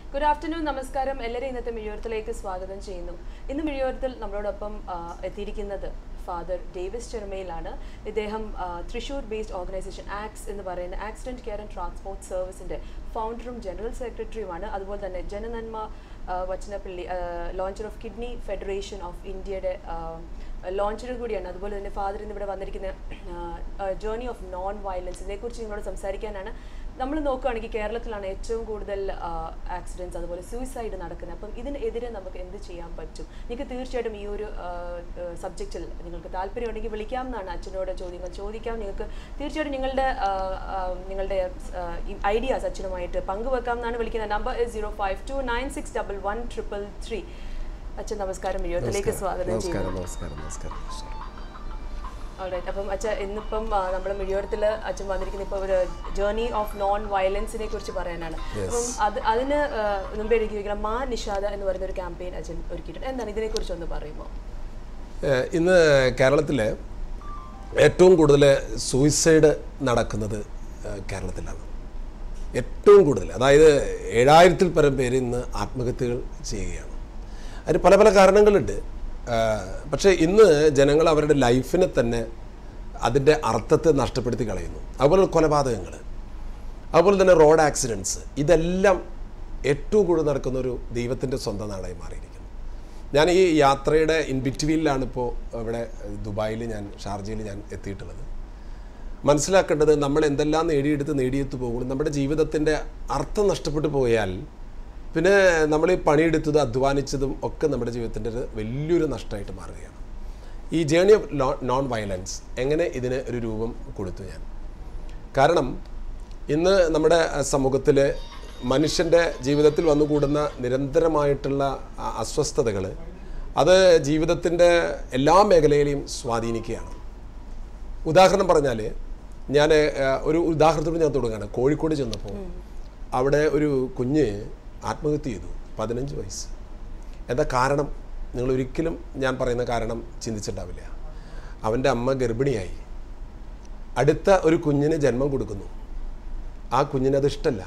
Good afternoon നമസ്കാരം എല്ലാവരെയും ഇന്നത്തെ മിഴിയോരത്തിലേക്ക് സ്വാഗതം ചെയ്യുന്നു ഇന്ന് മിഴിയോരത്തിൽ നമ്മളോടൊപ്പം ആ, എത്തിയിരിക്കുന്നത് ഫാദർ ഡേവിസ് ചെറുമയിലാണ് ഇദ്ദേഹം ആ, തൃശ്ശൂർ ബേസ്ഡ് ഓർഗനൈസേഷൻ ആക്സ് എന്ന് പറയുന്ന ആക്സിഡന്റ് കെയർ ആൻഡ് ട്രാൻസ്പോർട്ട് സർവീസിന്റെ ഫൗണ്ടറും ജനറൽ സെക്രട്ടറിയുമാണ് അതുപോലെ തന്നെ ജനനന്മ ആ, വച്ചനപ്പള്ളി launcher of kidney federation of ഇന്ത്യയുടെ ലോഞ്ചർ കൂടിയാണ് അതുപോലെ തന്നെ ഫാദർ ഇന്ന് ഇവിടെ വന്നിരിക്കുന്ന ജേർണി ഓഫ് നോൺ വയലൻസ് ഇതേക്കുറിച്ച് നിങ്ങളോട് സംസാരിക്കാനാണ് നമ്മൾ നോക്കുകയാണെങ്കിൽ കേരളത്തിലാണ് ഏറ്റവും കൂടുതൽ ആക്സിഡൻറ്റ്സ് അതുപോലെ സൂയിസൈഡ് നടക്കുന്നത് അപ്പം ഇതിനെതിരെ നമുക്ക് എന്ത് ചെയ്യാൻ പറ്റും നിങ്ങൾക്ക് തീർച്ചയായിട്ടും ഈ ഒരു സബ്ജക്റ്റിൽ നിങ്ങൾക്ക് താല്പര്യമുണ്ടെങ്കിൽ വിളിക്കാം എന്നാണ് അച്ഛനോട് ചോദ്യങ്ങൾ ചോദിക്കാം നിങ്ങൾക്ക് തീർച്ചയായിട്ടും നിങ്ങളുടെ ആ, ആ, നിങ്ങളുടെ ഐഡിയാസ് അച്ഛനുമായിട്ട് പങ്കുവെക്കാം എന്നാണ് വിളിക്കുന്നത് number zero five two nine six double one triple three അച്ഛൻ നമസ്കാരം വീഡിയോത്തിലേക്ക് സ്വാഗതം ചെയ്യുന്നു നമസ്കാരം നമസ്കാരം നമസ്കാരം ഓൾറൈറ്റ് അപ്പം അച്ഛൻ ഇന്നിപ്പം നമ്മുടെ മിഴിയോരത്തിൽ അച്ഛൻ വന്നിരിക്കുന്ന ഇപ്പോൾ ഒരു ജേർണി ഓഫ് നോൺ വയലൻസിനെ കുറിച്ച് പറയാനാണ് അപ്പം അത് അതിന് ആ, മുമ്പേ എനിക്ക് ചോദിക്കണം മാ നിഷാദ എന്ന് പറയുന്ന ഒരു ക്യാമ്പയിൻ അച്ഛൻ ഒരുക്കിയിട്ടുണ്ട് എന്താണ് ഇതിനെക്കുറിച്ച് ഒന്ന് പറയുമോ ഏഹ് ഇന്ന് കേരളത്തിൽ ഏറ്റവും കൂടുതൽ സൂയിസൈഡ് നടക്കുന്നത് ഏഹ് കേരളത്തിലാണ് ഏറ്റവും കൂടുതൽ അതായത് ഏഴായിരത്തിൽ പരം പേര് ഇന്ന് ആത്മഹത്യകൾ ചെയ്യുകയാണ് അതിന് പല പല കാരണങ്ങളുണ്ട് ഏഹ് പക്ഷേ ഇന്ന് ജനങ്ങൾ അവരുടെ ലൈഫിനെ തന്നെ അതിൻ്റെ അർത്ഥത്തെ നഷ്ടപ്പെടുത്തി കളയുന്നു അതുപോലെ കൊലപാതകങ്ങൾ അതുപോലെ തന്നെ റോഡ് ആക്സിഡൻറ്റ്സ് ഇതെല്ലാം ഏറ്റവും കൂടുതൽ നടക്കുന്ന ഒരു ദൈവത്തിൻ്റെ സ്വന്തം നാടായി മാറിയിരിക്കുന്നു ഞാൻ ഈ യാത്രയുടെ ഇൻ ബിറ്റ്വീനിലാണ് ഇപ്പോൾ ഇവിടെ ദുബായിൽ ഞാൻ ഷാർജയിൽ ഞാൻ എത്തിയിട്ടുള്ളത് മനസ്സിലാക്കേണ്ടത് നമ്മൾ എന്തെല്ലാം നേടിയെടുത്ത് നേടിയെടുത്ത് പോകുന്നു നമ്മുടെ ജീവിതത്തിൻ്റെ അർത്ഥം നഷ്ടപ്പെട്ടു പോയാൽ പിന്നെ നമ്മൾ ഈ പണിയെടുത്തതും അധ്വാനിച്ചതും ഒക്കെ നമ്മുടെ ജീവിതത്തിൻ്റെ ഒരു വലിയൊരു നഷ്ടമായിട്ട് മാറുകയാണ് ഈ ജേണി ഓഫ് നോൺ വയലൻസ് എങ്ങനെ ഇതിന് ഒരു രൂപം കൊടുത്തു ഞാൻ കാരണം ഇന്ന് നമ്മുടെ സമൂഹത്തിൽ മനുഷ്യൻ്റെ ജീവിതത്തിൽ വന്നുകൂടുന്ന നിരന്തരമായിട്ടുള്ള അസ്വസ്ഥതകൾ അത് ജീവിതത്തിൻ്റെ എല്ലാ മേഖലയിലെയും സ്വാധീനിക്കുകയാണ് ഉദാഹരണം പറഞ്ഞാൽ ഞാൻ ഒരു ഉദാഹരണത്തോട് ഞാൻ തുടങ്ങുകയാണ് കോഴിക്കോട് ചെന്നപ്പോൾ അവിടെ ഒരു കുഞ്ഞ് ആത്മഹത്യ ചെയ്തു പതിനഞ്ച് വയസ്സ് എന്താ കാരണം നിങ്ങൾ ഒരിക്കലും ഞാൻ പറയുന്ന കാരണം ചിന്തിച്ചിട്ടുണ്ടാവില്ല അവൻ്റെ അമ്മ ഗർഭിണിയായി അടുത്ത ഒരു കുഞ്ഞിന് ജന്മം കൊടുക്കുന്നു ആ കുഞ്ഞിന് അത് ഇഷ്ടമല്ല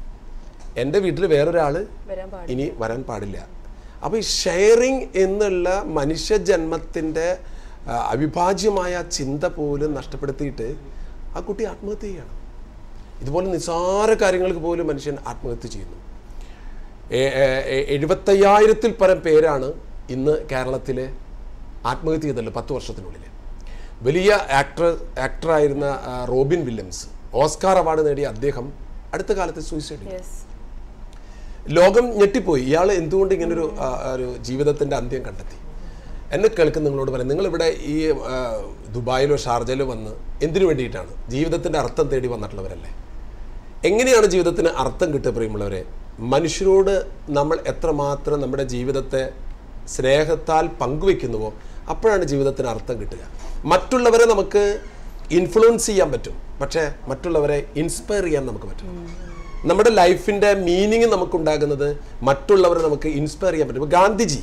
എൻ്റെ വീട്ടിൽ വേറൊരാൾ വരാൻ പാടില്ല ഇനി വരാൻ പാടില്ല അപ്പോൾ ഈ ഷെയറിങ് എന്നുള്ള മനുഷ്യജന്മത്തിൻ്റെ ആ, അവിഭാജ്യമായ ചിന്ത പോലും നഷ്ടപ്പെടുത്തിയിട്ട് ആ കുട്ടി ആത്മഹത്യ ചെയ്യണം ഇതുപോലെ നിസ്സാര കാര്യങ്ങൾക്ക് പോലും മനുഷ്യൻ ആത്മഹത്യ ചെയ്യുന്നു എ- എ- എ- എഴുപത്തയ്യായിരത്തിൽ പരം പേരാണ് ഇന്ന് കേരളത്തിലെ ആത്മഹത്യ ചെയ്തല്ലോ പത്ത് വർഷത്തിനുള്ളിൽ വലിയ ആക്ടർ ആക്ടറായിരുന്ന ആ, റോബിൻ വില്യംസ് ഓസ്കാർ അവാർഡ് നേടിയ അദ്ദേഹം അടുത്ത കാലത്ത് സൂയിസൈഡ് ചെയ്തു യെസ് ലോകം ഞെട്ടിപ്പോയി ഇയാൾ എന്തുകൊണ്ട് ഇങ്ങനൊരു ആ, ഒരു ജീവിതത്തിൻ്റെ അന്ത്യം കണ്ടെത്തി എന്നെ കേൾക്കുന്ന നിങ്ങളോട് പറയാം നിങ്ങളിവിടെ ഈ ആ, ദുബായിലോ ഷാർജയിലോ വന്ന് എന്തിനു വേണ്ടിയിട്ടാണ് ജീവിതത്തിൻ്റെ അർത്ഥം തേടി വന്നിട്ടുള്ളവരല്ലേ എങ്ങനെയാണ് ജീവിതത്തിന് അർത്ഥം കിട്ടുക പ്രിയമുള്ളവരെ മനുഷ്യരോട് നമ്മൾ എത്രമാത്രം നമ്മുടെ ജീവിതത്തെ സ്നേഹത്താൽ പങ്കുവെക്കുന്നുവോ അപ്പോഴാണ് ജീവിതത്തിന് അർത്ഥം കിട്ടുക മറ്റുള്ളവരെ നമുക്ക് ഇൻഫ്ലുവൻസ് ചെയ്യാൻ പറ്റും പക്ഷേ മറ്റുള്ളവരെ ഇൻസ്പയർ ചെയ്യാൻ നമുക്ക് പറ്റും നമ്മുടെ ലൈഫിൻ്റെ മീനിങ് നമുക്കുണ്ടാകുന്നത് മറ്റുള്ളവരെ നമുക്ക് ഇൻസ്പയർ ചെയ്യാൻ പറ്റും ഇപ്പൊ ഗാന്ധിജി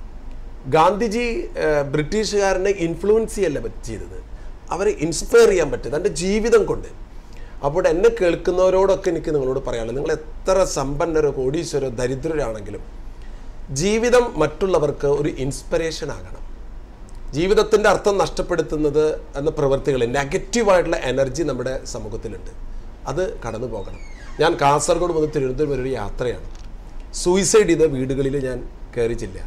ഗാന്ധിജി ഏഹ്, ബ്രിട്ടീഷുകാരനെ ഇൻഫ്ലുവൻസ് ചെയ്യല്ല പറ്റ- ചെയ്തത് അവരെ ഇൻസ്പയർ ചെയ്യാൻ പറ്റും തൻ്റെ ജീവിതം കൊണ്ട് അപ്പോൾ എന്നെ കേൾക്കുന്നവരോടൊക്കെ എനിക്ക് നിങ്ങളോട് പറയാനുള്ളത് നിങ്ങൾ എത്ര സമ്പന്നരോ കോടീശ്വരോ ദരിദ്രരാണെങ്കിലും ജീവിതം മറ്റുള്ളവർക്ക് ഒരു ഇൻസ്പിറേഷൻ ആകണം ജീവിതത്തിൻ്റെ അർത്ഥം നഷ്ടപ്പെടുത്തുന്നത് എന്ന പ്രവൃത്തികൾ നെഗറ്റീവായിട്ടുള്ള എനർജി നമ്മുടെ സമൂഹത്തിലുണ്ട് അത് കടന്നു പോകണം ഞാൻ കാസർഗോഡ് മുതൽ തിരുവനന്തപുരം വരെ ഒരു യാത്രയാണ് സൂയിസൈഡ് ചെയ്ത വീടുകളിൽ ഞാൻ കയറിച്ചില്ല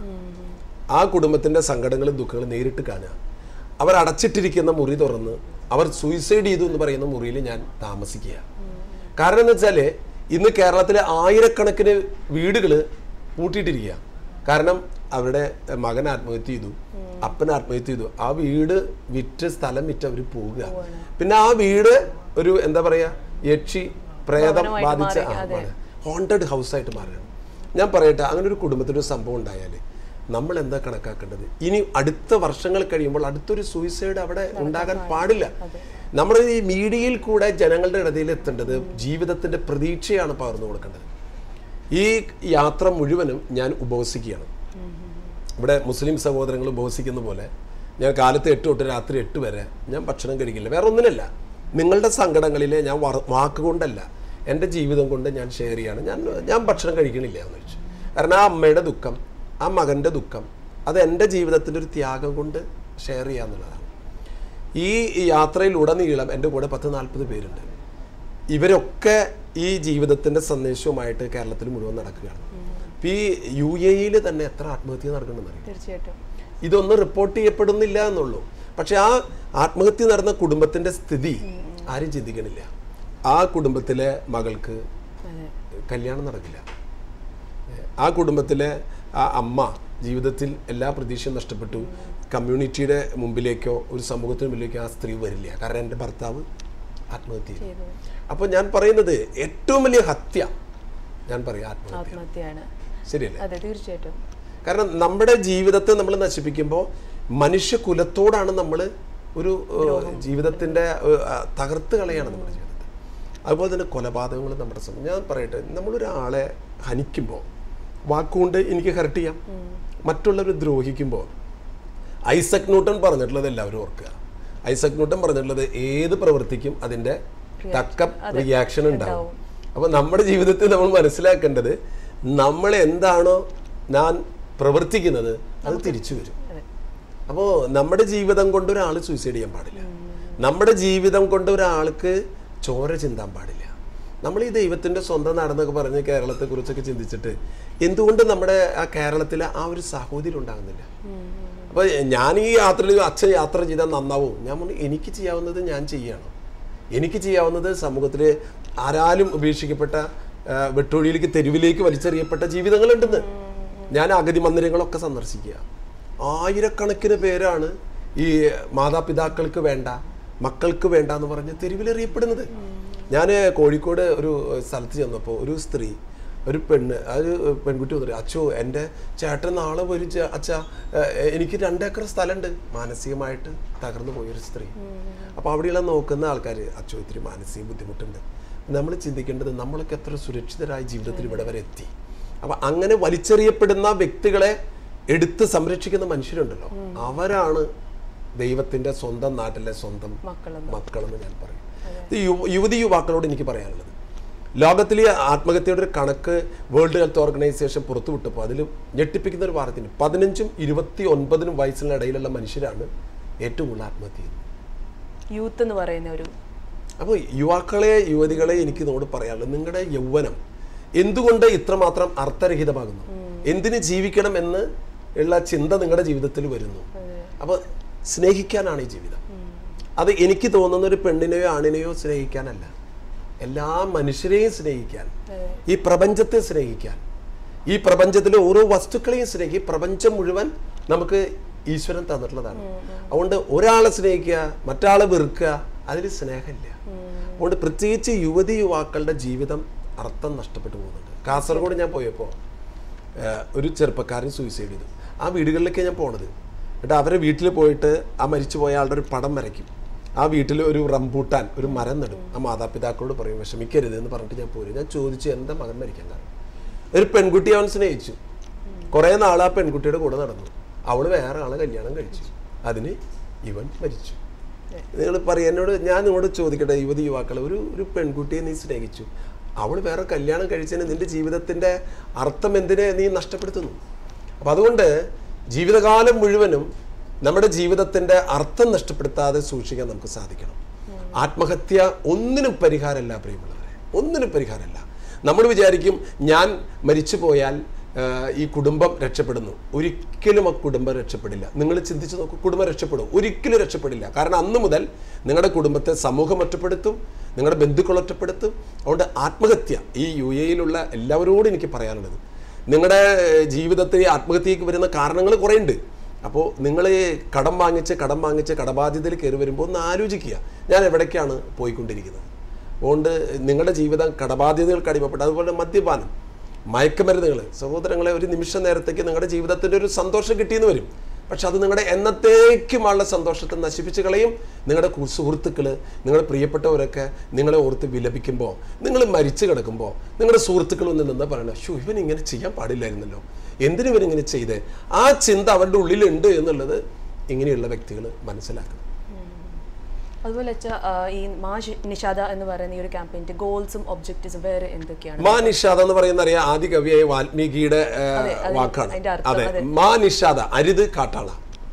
ആ കുടുംബത്തിൻ്റെ സങ്കടങ്ങളും ദുഃഖങ്ങളും നേരിട്ട് കാണുക അവർ അടച്ചിട്ടിരിക്കുന്ന മുറി തുറന്ന് അവർ സൂയിസൈഡ് ചെയ്തു എന്ന് പറയുന്ന മുറിയിൽ ഞാൻ താമസിക്കുക കാരണം എന്ന് വെച്ചാൽ ഇന്ന് കേരളത്തിലെ ആയിരക്കണക്കിന് വീടുകൾ പൂട്ടിയിട്ടിരിക്കുക കാരണം അവരുടെ മകൻ ആത്മഹത്യ ചെയ്തു അപ്പൻ ആത്മഹത്യ ചെയ്തു ആ വീട് വിറ്റ് സ്ഥലം വിറ്റ് അവർ പോവുക പിന്നെ ആ വീട് ഒരു എന്താ പറയാ യക്ഷി പ്രേതം ബാധിച്ച ഹോണ്ടഡ് ഹൗസായിട്ട് മാറുകയാണ് ഞാൻ പറയട്ടെ അങ്ങനെ ഒരു കുടുംബത്തിൻ്റെ ഒരു സംഭവം ഉണ്ടായാൽ നമ്മൾ എന്താ കണക്കാക്കേണ്ടത് ഇനി അടുത്ത വർഷങ്ങൾ കഴിയുമ്പോൾ അടുത്തൊരു സൂയിസൈഡ് അവിടെ ഉണ്ടാകാൻ പാടില്ല നമ്മൾ ഈ മീഡിയയിൽ കൂടെ ജനങ്ങളുടെ ഇടയിൽ എത്തേണ്ടത് ജീവിതത്തിന്റെ പ്രതീക്ഷയാണ് പകർന്നു കൊടുക്കേണ്ടത് ഈ യാത്ര മുഴുവനും ഞാൻ ഉപവസിക്കുകയാണ് ഇവിടെ മുസ്ലിം സഹോദരങ്ങൾ ഉപവസിക്കുന്ന പോലെ ഞാൻ കാലത്ത് എട്ട് തൊട്ട് രാത്രി എട്ട് വരെ ഞാൻ ഭക്ഷണം കഴിക്കില്ല വേറെ ഒന്നിനല്ല നിങ്ങളുടെ സങ്കടങ്ങളിലെ ഞാൻ വറ- വാക്കുകൊണ്ടല്ല എൻ്റെ ജീവിതം കൊണ്ട് ഞാൻ ഷെയർ ചെയ്യാണ് ഞാൻ ഞാൻ ഭക്ഷണം കഴിക്കണില്ല എന്ന് ചോദിച്ചു കാരണം ആ അമ്മയുടെ ദുഃഖം ആ മകൻ്റെ ദുഃഖം അത് എൻ്റെ ജീവിതത്തിൻ്റെ ഒരു ത്യാഗം കൊണ്ട് ഷെയർ ചെയ്യാന്നുള്ളതാണ് ഈ യാത്രയിലുടനീളം എൻ്റെ കൂടെ പത്ത് നാൽപ്പത് പേരുണ്ട് ഇവരൊക്കെ ഈ ജീവിതത്തിൻ്റെ സന്ദേശവുമായിട്ട് കേരളത്തിൽ മുഴുവൻ നടക്കുകയാണ് ഇപ്പം ഈ യു എയിൽ തന്നെ എത്ര ആത്മഹത്യ നടക്കുന്നുണ്ടെന്ന് അറിയാം തീർച്ചയായിട്ടും ഇതൊന്നും റിപ്പോർട്ട് ചെയ്യപ്പെടുന്നില്ല എന്നുള്ളൂ പക്ഷെ ആ ആത്മഹത്യ നടന്ന കുടുംബത്തിന്റെ സ്ഥിതി ആരും ചിന്തിക്കണില്ല ആ കുടുംബത്തിലെ മകൾക്ക് അതെ കല്യാണം നടക്കില്ല ആ കുടുംബത്തിലെ ആ അമ്മ ജീവിതത്തിൽ എല്ലാ പ്രതീക്ഷയും നഷ്ടപ്പെട്ടു കമ്മ്യൂണിറ്റിയുടെ മുമ്പിലേക്കോ ഒരു സമൂഹത്തിന് മുമ്പിലേക്കോ ആ സ്ത്രീ വരില്ല കാരണം എൻ്റെ ഭർത്താവ് ആത്മഹത്യ ചെയ്തു ചെയ്തു അപ്പോൾ ഞാൻ പറയുന്നത് ഏറ്റവും വലിയ ഹത്യ ഞാൻ പറയാം ആത്മഹത്യ ആത്മഹത്യയാണ് ശരിയല്ലേ അതെ തീർച്ചയായിട്ടും കാരണം നമ്മുടെ ജീവിതത്തെ നമ്മൾ നശിപ്പിക്കുമ്പോൾ മനുഷ്യകുലത്തോടാണ് നമ്മൾ ഒരു ഏഹ്, ജീവിതത്തിന്റെ ഏഹ്, ആ, തകർത്ത് കളയാണ് നമ്മുടെ ജീവിതത്തെ അതുപോലെ തന്നെ കൊലപാതകങ്ങൾ നമ്മുടെ സമയം ഞാൻ പറയട്ടെ നമ്മളൊരാളെ ഹനിക്കുമ്പോൾ വാക്കുകൊണ്ട് എനിക്ക് ഹർട്ട് ചെയ്യാം മറ്റുള്ളവർ ദ്രോഹിക്കുമ്പോൾ ഐസക് ന്യൂട്ടൺ പറഞ്ഞിട്ടുള്ളത് എല്ലാവരും ഓർക്കുക ഐസക് ന്യൂട്ടൺ പറഞ്ഞിട്ടുള്ളത് ഏത് പ്രവൃത്തിക്കും അതിൻ്റെ തക്ക റിയാക്ഷൻ ഉണ്ടാവും അപ്പോൾ നമ്മുടെ ജീവിതത്തിൽ നമ്മൾ മനസ്സിലാക്കേണ്ടത് നമ്മൾ എന്താണോ ഞാൻ പ്രവർത്തിക്കുന്നത് അത് തിരിച്ചു വരും അതെ അപ്പോൾ നമ്മുടെ ജീവിതം കൊണ്ട് ഒരാൾ സൂയിസൈഡ് ചെയ്യാൻ പാടില്ല നമ്മുടെ ജീവിതം കൊണ്ട് ഒരാൾക്ക് ചോര ചിന്താൻ പാടില്ല നമ്മൾ ഈ ദൈവത്തിൻ്റെ സ്വന്തം നാടെന്നൊക്കെ പറഞ്ഞ് കേരളത്തെക്കുറിച്ചൊക്കെ ചിന്തിച്ചിട്ട് എന്തുകൊണ്ട് നമ്മുടെ ആ കേരളത്തിൽ ആ ഒരു സാഹോദര്യം ഉണ്ടാകുന്നില്ല അപ്പോൾ ഞാൻ ഈ യാത്രയിൽ അച്ഛൻ യാത്ര ചെയ്താൽ നന്നാവും ഞാൻ പറഞ്ഞു എനിക്ക് ചെയ്യാവുന്നത് ഞാൻ ചെയ്യണം എനിക്ക് ചെയ്യാവുന്നത് സമൂഹത്തിൽ ആരാലും ഉപേക്ഷിക്കപ്പെട്ട ആ, വെട്ടൊഴിയിലേക്ക് തെരുവിലേക്ക് വലിച്ചെറിയപ്പെട്ട ജീവിതങ്ങളുണ്ടെന്ന് ഞാൻ അഗതി മന്ദിരങ്ങളൊക്കെ സന്ദർശിക്കുക ആയിരക്കണക്കിന് പേരാണ് ഈ മാതാപിതാക്കൾക്ക് വേണ്ട മക്കൾക്ക് വേണ്ട എന്ന് പറഞ്ഞ് തെരുവിലെറിയപ്പെടുന്നത് ഞാൻ കോഴിക്കോട് ഒരു സ്ഥലത്ത് ചെന്നപ്പോൾ ഒരു സ്ത്രീ ഒരു പെണ്ണ് ആ ഒരു പെൺകുട്ടി വന്നിട്ട് അച്ചോ എൻ്റെ ചേട്ടൻ നാളെ വരും ചേ- അച്ഛാ ഏഹ്, എനിക്ക് രണ്ടേക്കർ സ്ഥലമുണ്ട് മാനസികമായിട്ട് തകർന്നു പോയൊരു സ്ത്രീ അപ്പോൾ അവിടെയുള്ള നോക്കുന്ന ആൾക്കാർ അച്ചോ ഇത്തിരി മാനസിക ബുദ്ധിമുട്ടുണ്ട് നമ്മൾ ചിന്തിക്കേണ്ടത് നമ്മളൊക്കെ എത്ര സുരക്ഷിതരായ ജീവിതത്തിൽ ഇവിടെ വരെ എത്തി അപ്പം അങ്ങനെ വലിച്ചെറിയപ്പെടുന്ന വ്യക്തികളെ എടുത്ത് സംരക്ഷിക്കുന്ന മനുഷ്യരുണ്ടല്ലോ അവരാണ് ദൈവത്തിൻ്റെ സ്വന്തം നാട്ടിലെ സ്വന്തം മക്കളെന്ന് മക്കളെന്ന് ഞാൻ പറയും ഇത് യു- യുവതി യുവാക്കളോട് എനിക്ക് പറയാനുള്ളത് ലോകത്തിലെ ആത്മഹത്യയുടെ ഒരു കണക്ക് വേൾഡ് ഹെൽത്ത് ഓർഗനൈസേഷൻ പുറത്തുവിട്ടപ്പോൾ അതിൽ ഞെട്ടിപ്പിക്കുന്ന ഒരു വാർത്തയുണ്ട് പതിനഞ്ചും ഇരുപത്തി ഒൻപതിനും വയസ്സിന് ഇടയിലുള്ള മനുഷ്യരാണ് ഏറ്റവും കൂടുതൽ ആത്മഹത്യ ചെയ്യുന്നത് യൂത്ത് എന്ന് പറയുന്ന ഒരു അപ്പോൾ യുവാക്കളെ യുവതികളെ എനിക്ക് ഇതോട് പറയാനുള്ളത് നിങ്ങളുടെ യൗവനം എന്തുകൊണ്ട് ഇത്രമാത്രം അർത്ഥരഹിതമാകുന്നു എന്തിന് ജീവിക്കണം എന്ന് ഉള്ള ചിന്ത നിങ്ങളുടെ ജീവിതത്തിൽ വരുന്നു അപ്പോൾ സ്നേഹിക്കാനാണ് ഈ ജീവിതം അത് എനിക്ക് തോന്നുന്ന ഒരു പെണ്ണിനെയോ ആണിനെയോ സ്നേഹിക്കാനല്ല എല്ലാ മനുഷ്യരെയും സ്നേഹിക്കാൻ ഈ പ്രപഞ്ചത്തെ സ്നേഹിക്കാൻ ഈ പ്രപഞ്ചത്തിലെ ഓരോ വസ്തുക്കളെയും സ്നേഹിക്കുക ഈ പ്രപഞ്ചം മുഴുവൻ നമുക്ക് ഈശ്വരൻ തന്നിട്ടുള്ളതാണ് അതുകൊണ്ട് ഒരാളെ സ്നേഹിക്കുക മറ്റാളെ വെറുക്കുക അതിൽ സ്നേഹമില്ല അതുകൊണ്ട് പ്രത്യേകിച്ച് യുവതി യുവാക്കളുടെ ജീവിതം അർത്ഥം നഷ്ടപ്പെട്ടു പോകുന്നുണ്ട് കാസർഗോഡ് ഞാൻ പോയപ്പോൾ ഏഹ്, ഒരു ചെറുപ്പക്കാരൻ സൂയിസൈഡ് ചെയ്തു ആ വീടുകളിലേക്ക് ഞാൻ പോണത് എന്നിട്ട് അവരെ വീട്ടിൽ പോയിട്ട് ആ മരിച്ചു പോയ ആളുടെ ഒരു പടം വരയ്ക്കും ആ വീട്ടിൽ ഒരു റംബൂട്ടാൻ ഒരു മരം നടും ആ മാതാപിതാക്കളോട് പറയും വിഷമിക്കരുത് എന്ന് പറഞ്ഞിട്ട് ഞാൻ പോരും ഞാൻ ചോദിച്ചു എന്താ മകൻ മരിക്കാൻ കാരണം ഒരു പെൺകുട്ടി അവൻ സ്നേഹിച്ചു കുറേ നാൾ ആ പെൺകുട്ടിയുടെ കൂടെ നടന്നു അവൾ വേറെ ആളെ കല്യാണം കഴിച്ചു അതിന് ഇവൻ മരിച്ചു നിങ്ങൾ പറയും എന്നോട് ഞാൻ നിങ്ങളോട് ചോദിക്കട്ടെ യുവതി യുവാക്കളെ ഒരു ഒരു പെൺകുട്ടിയെ നീ സ്നേഹിച്ചു അവൾ വേറെ കല്യാണം കഴിച്ചതിന് നിന്റെ ജീവിതത്തിൻ്റെ അർത്ഥം എന്തിനെ നീ നഷ്ടപ്പെടുത്തുന്നു അപ്പം അതുകൊണ്ട് ജീവിതകാലം മുഴുവനും നമ്മുടെ ജീവിതത്തിൻ്റെ അർത്ഥം നഷ്ടപ്പെടുത്താതെ സൂക്ഷിക്കാൻ നമുക്ക് സാധിക്കണം ആത്മഹത്യ ഒന്നിനും പരിഹാരമല്ല പ്രിയമുള്ളവരെ ഒന്നിനും പരിഹാരമല്ല നമ്മൾ വിചാരിക്കും ഞാൻ മരിച്ചു പോയാൽ ആ, ഈ കുടുംബം രക്ഷപ്പെടുന്നു ഒരിക്കലും ആ കുടുംബം രക്ഷപ്പെടില്ല നിങ്ങൾ ചിന്തിച്ച് നോക്കൂ കുടുംബം രക്ഷപ്പെടും ഒരിക്കലും രക്ഷപ്പെടില്ല കാരണം അന്ന് മുതൽ നിങ്ങളുടെ കുടുംബത്തെ സമൂഹം ഒറ്റപ്പെടുത്തും നിങ്ങളുടെ ബന്ധുക്കൾ ഒറ്റപ്പെടുത്തും അതുകൊണ്ട് ആത്മഹത്യ ഈ യു എയിലുള്ള എല്ലാവരോടും എനിക്ക് പറയാനുള്ളത് നിങ്ങളുടെ ജീവിതത്തിൽ ആത്മഹത്യക്ക് വരുന്ന കാരണങ്ങൾ കുറേ ഉണ്ട് അപ്പോൾ നിങ്ങൾ കടം വാങ്ങിച്ച് കടം വാങ്ങിച്ച് കടബാധ്യതയിൽ കയറി വരുമ്പോൾ ഒന്ന് ആലോചിക്കുക ഞാൻ എവിടേക്കാണ് പോയിക്കൊണ്ടിരിക്കുന്നത് അതുകൊണ്ട് നിങ്ങളുടെ ജീവിതം കടബാധ്യതകൾക്ക് അടിമപ്പെട്ട് അതുപോലെ മദ്യപാനം മയക്കുമരുന്നുകൾ സഹോദരങ്ങളെ ഒരു നിമിഷ നേരത്തേക്ക് നിങ്ങളുടെ ജീവിതത്തിൻ്റെ ഒരു സന്തോഷം കിട്ടിയെന്ന് വരും പക്ഷെ അത് നിങ്ങളുടെ എന്നത്തേക്കുമുള്ള സന്തോഷത്തെ നശിപ്പിച്ച് കളയും നിങ്ങളുടെ കു- സുഹൃത്തുക്കൾ നിങ്ങളുടെ പ്രിയപ്പെട്ടവരൊക്കെ നിങ്ങളെ ഓർത്ത് വിലപിക്കുമ്പോൾ നിങ്ങൾ മരിച്ചു കിടക്കുമ്പോൾ നിങ്ങളുടെ സുഹൃത്തുക്കൾ ഒന്ന് നിന്ന് പറയണം ഷോ ഇവൻ ഇങ്ങനെ ചെയ്യാൻ പാടില്ലായിരുന്നല്ലോ എന്തിനു ഇവനിങ്ങനെ ചെയ്തേ ആ ചിന്ത അവരുടെ ഉള്ളിലുണ്ട് എന്നുള്ളത് ഇങ്ങനെയുള്ള വ്യക്തികൾ മനസ്സിലാക്കണം അതുപോലെ അച്ഛാ ആ, ഈ മാ ശി- നിഷാദ എന്ന് പറയുന്ന ഈ ഒരു ക്യാമ്പയിൻ്റെ ഗോൾസും ഒബ്ജക്റ്റീവ്സും വേറെ എന്തൊക്കെയാണ് മാ നിഷാദ എന്ന് പറയുന്ന അറിയാം ആദ്യ കവിയായ വാൽമീകിയുടെ ഏ, അതെ, അതെ, വാക്കാണ് അതിന്റെ അർത്ഥം, അതെ അതെ. മാ നിഷാദ അരുത് കാട്ടാള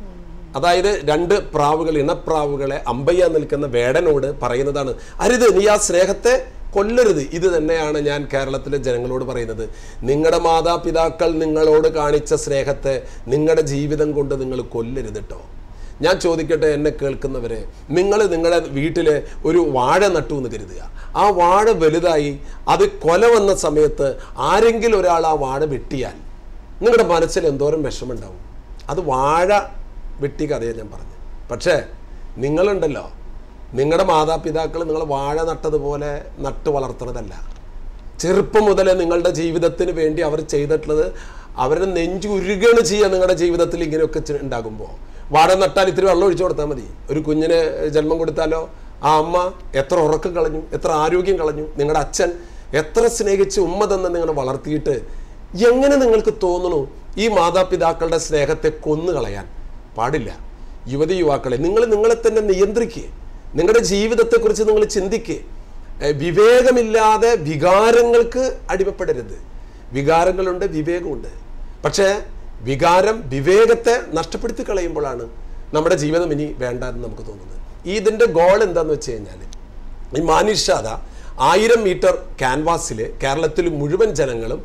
അതായത് രണ്ട് പ്രാവുകൾ ഇണപ്രാവുകളെ അമ്പയ്യ നിൽക്കുന്ന വേടനോട് പറയുന്നതാണ് അരുത് നീ ആ സ്നേഹത്തെ കൊല്ലരുത് ഇത് തന്നെയാണ് ഞാൻ കേരളത്തിലെ ജനങ്ങളോട് പറയുന്നത് നിങ്ങളുടെ മാതാപിതാക്കൾ നിങ്ങളോട് കാണിച്ച സ്നേഹത്തെ നിങ്ങളുടെ ജീവിതം കൊണ്ട് നിങ്ങൾ കൊല്ലരുത് കേട്ടോ ഞാൻ ചോദിക്കട്ടെ എന്നെ കേൾക്കുന്നവരെ നിങ്ങൾ നിങ്ങളുടെ വീട്ടിൽ ഒരു വാഴ നട്ടു എന്ന് കരുതുക ആ വാഴ വലുതായി അത് കൊല വന്ന സമയത്ത് ആരെങ്കിലും ഒരാൾ ആ വാഴ വെട്ടിയാൽ നിങ്ങളുടെ മനസ്സിൽ എന്തോരം വിഷമുണ്ടാവും അത് വാഴ വെട്ടി കഥയാണ് ഞാൻ പറഞ്ഞത് പക്ഷേ നിങ്ങളുണ്ടല്ലോ നിങ്ങളുടെ മാതാപിതാക്കൾ നിങ്ങൾ വാഴ നട്ടതുപോലെ നട്ട് വളർത്തുന്നതല്ല ചെറുപ്പം മുതലേ നിങ്ങളുടെ ജീവിതത്തിന് വേണ്ടി അവർ ചെയ്തിട്ടുള്ളത് അവരുടെ നെഞ്ചു ഉരുകയാണ് ചെയ്യുക നിങ്ങളുടെ ജീവിതത്തിൽ ഇങ്ങനെയൊക്കെ ചെ- ഉണ്ടാകുമ്പോൾ വാഴ നട്ടാൽ ഇത്തിരി വെള്ളം ഒഴിച്ചു കൊടുത്താൽ മതി ഒരു കുഞ്ഞിന് ജന്മം കൊടുത്താലോ ആ അമ്മ എത്ര ഉറക്കം കളഞ്ഞു എത്ര ആരോഗ്യം കളഞ്ഞു നിങ്ങളുടെ അച്ഛൻ എത്ര സ്നേഹിച്ച് ഉമ്മ തന്നെ നിങ്ങളെ വളർത്തിയിട്ട് എങ്ങനെ നിങ്ങൾക്ക് തോന്നുന്നു ഈ മാതാപിതാക്കളുടെ സ്നേഹത്തെ കൊന്നു കളയാൻ പാടില്ല യുവതി യുവാക്കളെ നിങ്ങൾ നിങ്ങളെ തന്നെ നിയന്ത്രിക്കുക നിങ്ങളുടെ ജീവിതത്തെക്കുറിച്ച് നിങ്ങൾ ചിന്തിക്കുക ഏഹ് വിവേകമില്ലാതെ വികാരങ്ങൾക്ക് അടിമപ്പെടരുത് വികാരങ്ങളുണ്ട് വിവേകമുണ്ട് പക്ഷേ വികാരം വിവേകത്തെ നഷ്ടപ്പെടുത്തി കളയുമ്പോഴാണ് നമ്മുടെ ജീവിതം ഇനി വേണ്ട എന്ന് നമുക്ക് തോന്നുന്നത് ഈ ഇതിൻ്റെ ഗോൾ എന്താന്ന് വെച്ച് കഴിഞ്ഞാൽ ഈ മാനിഷാദ ആയിരം മീറ്റർ ക്യാൻവാസിൽ കേരളത്തിൽ മുഴുവൻ ജനങ്ങളും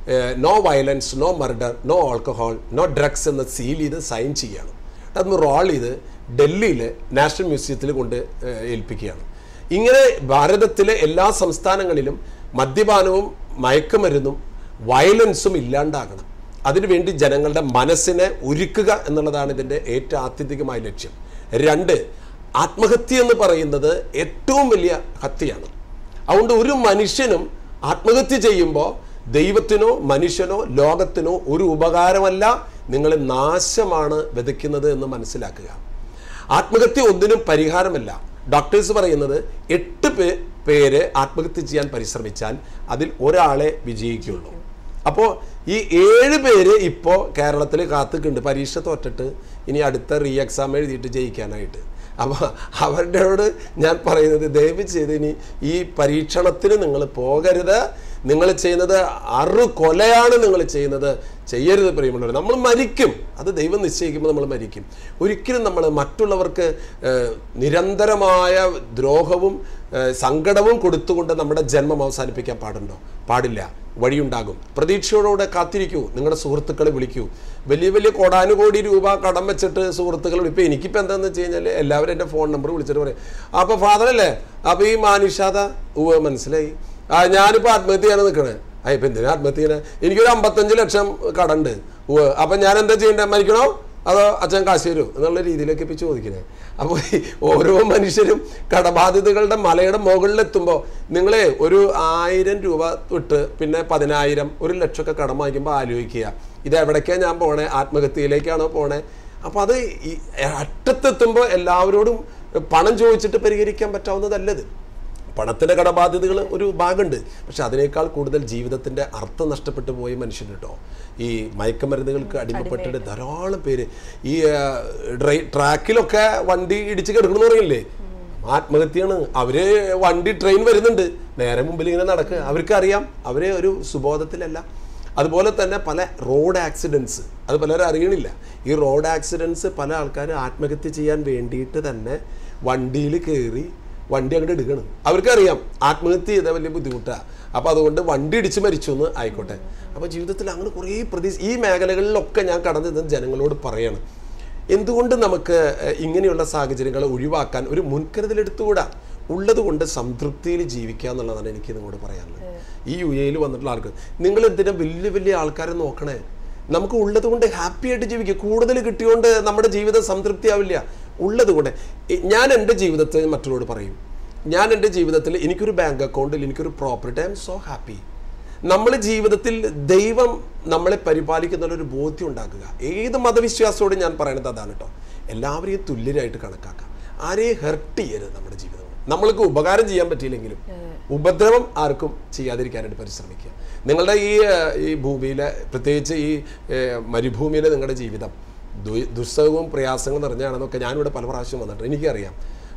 no violence no murder no alcohol no drugs എന്ന് സീൽ ചെയ്ത് സൈൻ ചെയ്യുകയാണ് അതൊന്ന് റോൾ ചെയ്ത് ഡൽഹിയിൽ നാഷണൽ മ്യൂസിയത്തിൽ കൊണ്ട് ഏഹ്, ഏൽപ്പിക്കുകയാണ് ഇങ്ങനെ ഭാരതത്തിലെ എല്ലാ സംസ്ഥാനങ്ങളിലും മദ്യപാനവും മയക്കുമരുന്നും വയലൻസും ഇല്ലാണ്ടാകണം അതിനുവേണ്ടി ജനങ്ങളുടെ മനസ്സിനെ ഒരുക്കുക എന്നുള്ളതാണ് ഇതിൻ്റെ ഏറ്റവും ആത്യന്തികമായ ലക്ഷ്യം രണ്ട് ആത്മഹത്യ എന്ന് പറയുന്നത് ഏറ്റവും വലിയ ഹത്യയാണ് അതുകൊണ്ട് ഒരു മനുഷ്യനും ആത്മഹത്യ ചെയ്യുമ്പോൾ ദൈവത്തിനോ മനുഷ്യനോ ലോകത്തിനോ ഒരു ഉപകാരമല്ല നിങ്ങൾ നാശമാണ് വിതയ്ക്കുന്നത് എന്ന് മനസ്സിലാക്കുക ആത്മഹത്യ ഒന്നിനും പരിഹാരമല്ല ഡോക്ടേഴ്സ് പറയുന്നത് എട്ട് പേ പേര് ആത്മഹത്യ ചെയ്യാൻ പരിശ്രമിച്ചാൽ അതിൽ ഒരാളെ വിജയിക്കുള്ളൂ അപ്പോൾ ഈ ഏഴ് പേര് ഇപ്പോൾ കേരളത്തിൽ കാത്തുക്കുണ്ട് പരീക്ഷ തോറ്റിട്ട് ഇനി അടുത്ത റീ എക്സാം എഴുതിയിട്ട് ജയിക്കാനായിട്ട് അപ്പോൾ അവരോട് ഞാൻ പറയുന്നത് ദയവ് ചെയ്ത് ഇനി ഈ പരീക്ഷണത്തിന് നിങ്ങൾ പോകരുത് നിങ്ങൾ ചെയ്യുന്നത് അറു കൊലയാണ് നിങ്ങൾ ചെയ്യുന്നത് ചെയ്യരുത് പ്രിയമുള്ളവർ നമ്മൾ മരിക്കും അത് ദൈവം നിശ്ചയിക്കുമ്പോൾ നമ്മൾ മരിക്കും ഒരിക്കലും നമ്മൾ മറ്റുള്ളവർക്ക് ഏഹ്, നിരന്തരമായ ദ്രോഹവും ഏഹ്, സങ്കടവും കൊടുത്തുകൊണ്ട് നമ്മുടെ ജന്മം അവസാനിപ്പിക്കാൻ പാടുണ്ടോ പാടില്ല വഴിയുണ്ടാകും പ്രതീക്ഷയോടുകൂടെ കാത്തിരിക്കൂ നിങ്ങളുടെ സുഹൃത്തുക്കളെ വിളിക്കൂ വലിയ വലിയ കോടാനുകോടി രൂപ കടം വെച്ചിട്ട് സുഹൃത്തുക്കൾ ഇപ്പോൾ എനിക്കിപ്പോൾ എന്താണെന്ന് വെച്ച് കഴിഞ്ഞാൽ എല്ലാവരും എൻ്റെ ഫോൺ നമ്പർ വിളിച്ചിട്ട് പറയും അപ്പോൾ ഫാദറല്ലേ അപ്പോൾ ഈ മാനിഷാദ ഉവ്വ് മനസ്സിലായി ആ ഞാനിപ്പോൾ ആത്മഹത്യ ചെയ്യാൻ നിൽക്കണേ ആ ഇപ്പം എന്തിനാ ആത്മഹത്യ ചെയ്യണേ എനിക്കൊരു അമ്പത്തഞ്ച് ലക്ഷം കടണ്ട് ഉവ്വ് അപ്പം ഞാൻ എന്താ ചെയ്യേണ്ടത് മരിക്കണോ അതോ അച്ഛൻ കാശ് തരുമോ എന്നുള്ള രീതിയിലൊക്കെ ഇപ്പം ചോദിക്കണേ അപ്പോൾ ഈ ഓരോ മനുഷ്യരും കടബാധ്യതകളുടെ മലയുടെ മുകളിലെത്തുമ്പോൾ നിങ്ങളെ ഒരു ആയിരം രൂപ തൊട്ട് പിന്നെ പതിനായിരം ഒരു ലക്ഷമൊക്കെ കടം വാങ്ങിക്കുമ്പോൾ ആലോചിക്കുക ഇത് എവിടേക്കാണ് ഞാൻ പോണേ ആത്മഹത്യയിലേക്കാണോ പോണേ അപ്പോൾ അത് ഈ അറ്റത്തെത്തുമ്പോൾ എല്ലാവരോടും പണം ചോദിച്ചിട്ട് പരിഹരിക്കാൻ പറ്റാവുന്നതല്ലത് പണത്തിൻ്റെ കടബാധ്യതകൾ ഒരു ഭാഗമുണ്ട് പക്ഷെ അതിനേക്കാൾ കൂടുതൽ ജീവിതത്തിൻ്റെ അർത്ഥം നഷ്ടപ്പെട്ടു പോയ മനുഷ്യൻ കേട്ടോ ഈ മയക്കമരുന്നുകൾക്ക് അടിമപ്പെട്ടിട്ട് ധാരാളം പേര് ഈ ആ, ഡ്രൈ ട്രാക്കിലൊക്കെ വണ്ടി ഇടിച്ച് കിടക്കണമെന്ന് പറയില്ലേ ആത്മഹത്യയാണ് അവര് വണ്ടി ട്രെയിൻ വരുന്നുണ്ട് നേരെ മുമ്പിൽ ഇങ്ങനെ നടക്കുക അവർക്കറിയാം അവരെ ഒരു സുബോധത്തിലല്ല അതുപോലെ തന്നെ പല റോഡ് ആക്സിഡൻസ് അത് പലരും അറിയണില്ല ഈ റോഡ് ആക്സിഡൻസ് പല ആൾക്കാരും ആത്മഹത്യ ചെയ്യാൻ വേണ്ടിയിട്ട് തന്നെ വണ്ടിയിൽ കയറി വണ്ടി അങ്ങോട്ട് എടുക്കണം അവർക്കറിയാം ആത്മഹത്യ ചെയ്താൽ വലിയ ബുദ്ധിമുട്ടാണ് അപ്പോൾ അതുകൊണ്ട് വണ്ടി ഇടിച്ച് മരിച്ചു എന്ന് ആയിക്കോട്ടെ അപ്പോൾ ജീവിതത്തിൽ അങ്ങനെ കുറേ പ്രതീക്ഷ ഈ മേഖലകളിലൊക്കെ ഞാൻ കടന്നു നിന്ന് ജനങ്ങളോട് പറയണം എന്തുകൊണ്ട് നമുക്ക് ഏഹ്, ഇങ്ങനെയുള്ള സാഹചര്യങ്ങൾ ഒഴിവാക്കാൻ ഒരു മുൻകരുതൽ എടുത്തുകൂടാ ഉള്ളത് കൊണ്ട് സംതൃപ്തിയിൽ ജീവിക്കുക എന്നുള്ളതാണ് എനിക്ക് നിങ്ങളോട് പറയാനുള്ളത് ഈ യു എയിൽ വന്നിട്ടുള്ള ആൾക്ക് നിങ്ങൾ എന്തിനാ വലിയ വലിയ ആൾക്കാരെ നോക്കണേ നമുക്ക് ഉള്ളത് കൊണ്ട് ഹാപ്പി ആയിട്ട് ജീവിക്കുക കൂടുതൽ കിട്ടിയോണ്ട് നമ്മുടെ ജീവിതം സംതൃപ്തിയാവില്ല ഉള്ളത് കൊണ്ട് ഇ- ഞാൻ എൻ്റെ ജീവിതത്തെ മറ്റുള്ളവരോട് പറയും ഞാൻ എൻ്റെ ജീവിതത്തിൽ എനിക്കൊരു ബാങ്ക് അക്കൗണ്ടിൽ എനിക്കൊരു property I'm so happy നമ്മൾ ജീവിതത്തിൽ ദൈവം നമ്മളെ പരിപാലിക്കുന്ന ഒരു ബോധ്യം ഉണ്ടാക്കുക ഏത് മതവിശ്വാസത്തോടും ഞാൻ പറയുന്നത് അതാണ് കേട്ടോ എല്ലാവരെയും തുല്യരായിട്ട് കണക്കാക്കുക ആരെയും ഹെർട്ട് ചെയ്യരുത് നമ്മുടെ ജീവിതം നമ്മൾക്ക് ഉപകാരം ചെയ്യാൻ പറ്റിയില്ലെങ്കിലും ഉപദ്രവം ആർക്കും ചെയ്യാതിരിക്കാനായിട്ട് പരിശ്രമിക്കുക നിങ്ങളുടെ ഈ ഏഹ്, ഈ ഭൂമിയിലെ പ്രത്യേകിച്ച് ഈ ഏഹ്, മരുഭൂമിയിലെ നിങ്ങളുടെ ജീവിതം ദു- ദുസ്സഹവും പ്രയാസങ്ങളും നിറഞ്ഞാണെന്നൊക്കെ ഞാനിവിടെ പല പ്രാവശ്യം വന്നിട്ടുണ്ട് എനിക്കറിയാം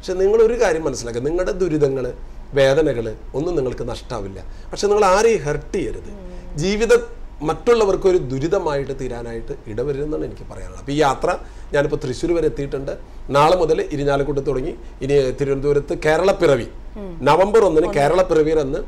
പക്ഷെ നിങ്ങൾ ഒരു കാര്യം മനസ്സിലാക്കുക നിങ്ങളുടെ ദുരിതങ്ങൾ വേദനകൾ ഒന്നും നിങ്ങൾക്ക് നഷ്ടാവില്ല പക്ഷെ നിങ്ങൾ ആരെയും ഹെർട്ട് ചെയ്യരുത് ജീവിതം മറ്റുള്ളവർക്ക് ഒരു ദുരിതമായിട്ട് തീരാനായിട്ട് ഇടവരുമെന്നാണ് എനിക്ക് പറയാനുള്ളത് അപ്പോൾ ഈ യാത്ര ഞാനിപ്പോൾ തൃശ്ശൂർ വരെ എത്തിയിട്ടുണ്ട് നാളെ മുതൽ ഇരിഞ്ഞാലക്കുണ്ട് തുടങ്ങി ഇനി തിരുവനന്തപുരത്ത് കേരളപ്പിറവി നവംബർ ഒന്നിന് കേരളപ്പിറവി എന്ന്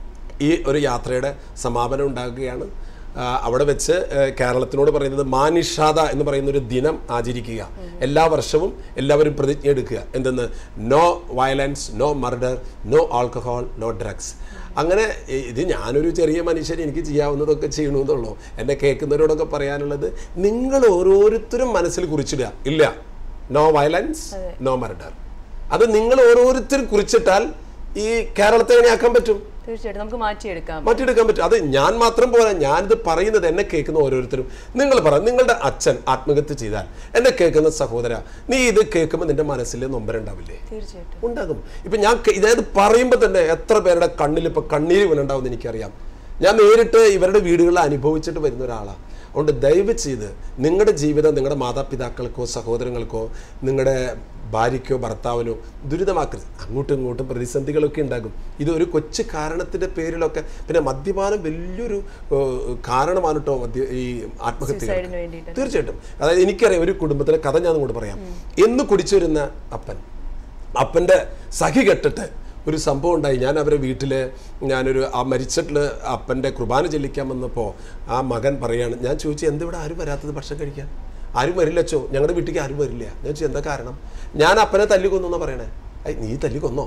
ഈ ഒരു യാത്രയുടെ സമാപനം ഉണ്ടാകുകയാണ് ആ, അവിടെ വെച്ച് ഏ, കേരളത്തിനോട് പറയുന്നത് മാനിഷാദ എന്ന് പറയുന്ന ഒരു ദിനം ആചരിക്കുക എല്ലാ വർഷവും എല്ലാവരും പ്രതിജ്ഞ എടുക്കുക എന്തെന്ന് no violence no murder no alcohol no drugs അങ്ങനെ ഇ- ഇത് ഞാനൊരു ചെറിയ മനുഷ്യൻ എനിക്ക് ചെയ്യാവുന്നതൊക്കെ ചെയ്യണമെന്നുള്ളൂ എന്നെ കേൾക്കുന്നവരോടൊക്കെ പറയാനുള്ളത് നിങ്ങൾ ഓരോരുത്തരും മനസ്സിൽ കുറിച്ചിടുക ഇല്ല നോ വയലൻസ് നോ മർഡർ അത് നിങ്ങൾ ഓരോരുത്തരും കുറിച്ചിട്ടാൽ ഈ കേരളത്തെ എങ്ങനെ ആക്കാൻ പറ്റും തീർച്ചയായിട്ടും നമുക്ക് മാറ്റിയെടുക്കാം മാറ്റിയെടുക്കാൻ പറ്റും അത് ഞാൻ മാത്രം പോരാ ഞാനിത് പറയുന്നത് എന്നെ കേൾക്കുന്ന ഓരോരുത്തരും നിങ്ങൾ പറ നിങ്ങളുടെ അച്ഛൻ ആത്മഹത്യ ചെയ്താൽ എന്നെ കേൾക്കുന്ന സഹോദര നീ ഇത് കേൾക്കുമ്പോൾ നിന്റെ മനസ്സിൽ നൊമ്പരുണ്ടാവില്ലേ തീർച്ചയായിട്ടും ഉണ്ടാകും ഇപ്പൊ ഞാൻ കേ- ഇതായത് പറയുമ്പോൾ തന്നെ എത്ര പേരുടെ കണ്ണിൽ ഇപ്പൊ കണ്ണീര് വീണുണ്ടാവും എനിക്കറിയാം ഞാൻ നേരിട്ട് ഇവരുടെ വീടുകളിൽ അനുഭവിച്ചിട്ട് വരുന്ന ഒരാളാണ് അതുകൊണ്ട് ദയവ് ചെയ്ത് നിങ്ങളുടെ ജീവിതം നിങ്ങളുടെ മാതാപിതാക്കൾക്കോ സഹോദരങ്ങൾക്കോ നിങ്ങളുടെ ഭാര്യയ്ക്കോ ഭർത്താവിനോ ദുരിതമാക്കരുത് അങ്ങോട്ടും ഇങ്ങോട്ടും പ്രതിസന്ധികളൊക്കെ ഉണ്ടാകും ഇത് ഒരു കൊച്ചു കാരണത്തിൻ്റെ പേരിലൊക്കെ പിന്നെ മദ്യപാനം വലിയൊരു ഏഹ്, കാരണമാണ് കേട്ടോ മദ്യ ഈ ആത്മഹത്യ സൈഡിന് വേണ്ടിയിട്ട് തീർച്ചയായിട്ടും അതായത് എനിക്കറിയാം ഒരു കുടുംബത്തിലെ കഥ ഞാൻ അങ്ങോട്ട് പറയാം എന്ന് കുടിച്ചു വരുന്ന അപ്പൻ അപ്പൻ്റെ സഖി കെട്ടിട്ട് ഒരു സംഭവം ഉണ്ടായി ഞാൻ അവരെ വീട്ടിൽ ഞാനൊരു ആ മരിച്ചിട്ടുള്ള അപ്പൻ്റെ കുർബാന ചെല്ലിക്കാൻ വന്നപ്പോൾ ആ മകൻ പറയാണ് ഞാൻ ചോദിച്ചു എന്താ ഇവിടെ ആരും വരാത്തത് ഭക്ഷണം കഴിക്കാൻ ആരും വരില്ലച്ചോ ഞങ്ങളുടെ വീട്ടിലേക്ക് ആരും വരില്ല ഞാൻ ചോദിച്ചു എന്താ കാരണം ഞാൻ അപ്പനെ തല്ലി കൊന്നു എന്നാ പറയണേ ഐ നീ തല്ലി കൊന്നോ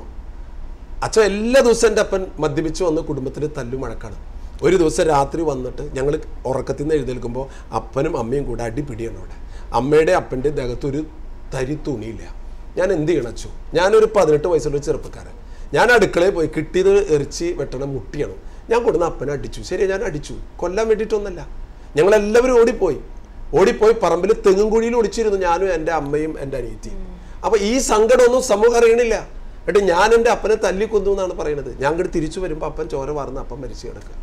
അച്ഛൻ എല്ലാ ദിവസവും എൻ്റെ അപ്പൻ മദ്യപിച്ച് വന്ന് കുടുംബത്തിൽ തല്ലു മഴക്കാണ് ഒരു ദിവസം രാത്രി വന്നിട്ട് ഞങ്ങൾ ഉറക്കത്തിൽ നിന്ന് എഴുന്നേൽക്കുമ്പോൾ അപ്പനും അമ്മയും കൂടെ അടിപിടിയാണ് അവിടെ അമ്മയുടെ അപ്പൻ്റെ ദേഹത്ത് ഒരു തരി തുണിയില്ല ഞാൻ എന്ത് ചെയ്യണച്ചു ഞാനൊരു പതിനെട്ട് വയസ്സുള്ള ഒരു ചെറുപ്പക്കാരൻ ഞാൻ അടുക്കളയിൽ പോയി കിട്ടിയത് എറിച്ച് വെട്ടണം മുട്ടിയാണ് ഞാൻ കൊടുന്ന അപ്പനെ അടിച്ചു ശരി ഞാൻ അടിച്ചു കൊല്ലാൻ വേണ്ടിയിട്ടൊന്നല്ല ഞങ്ങളെല്ലാവരും ഓടിപ്പോയി ഓടിപ്പോയി പറമ്പിൽ തെങ്ങും കുഴിയിൽ ഒളിച്ചിരുന്നു ഞാനും എൻ്റെ അമ്മയും എൻ്റെ അനിയത്തിയും അപ്പൊ ഈ സങ്കടമൊന്നും സമൂഹം അറിയണില്ല എന്നിട്ട് ഞാൻ എൻ്റെ അപ്പനെ തല്ലി കൊന്നു എന്നാണ് പറയുന്നത് ഞാൻ അങ്ങോട്ട് തിരിച്ചു വരുമ്പോൾ അപ്പൻ ചോര വാർന്ന് അപ്പം മരിച്ചു കിടക്കുക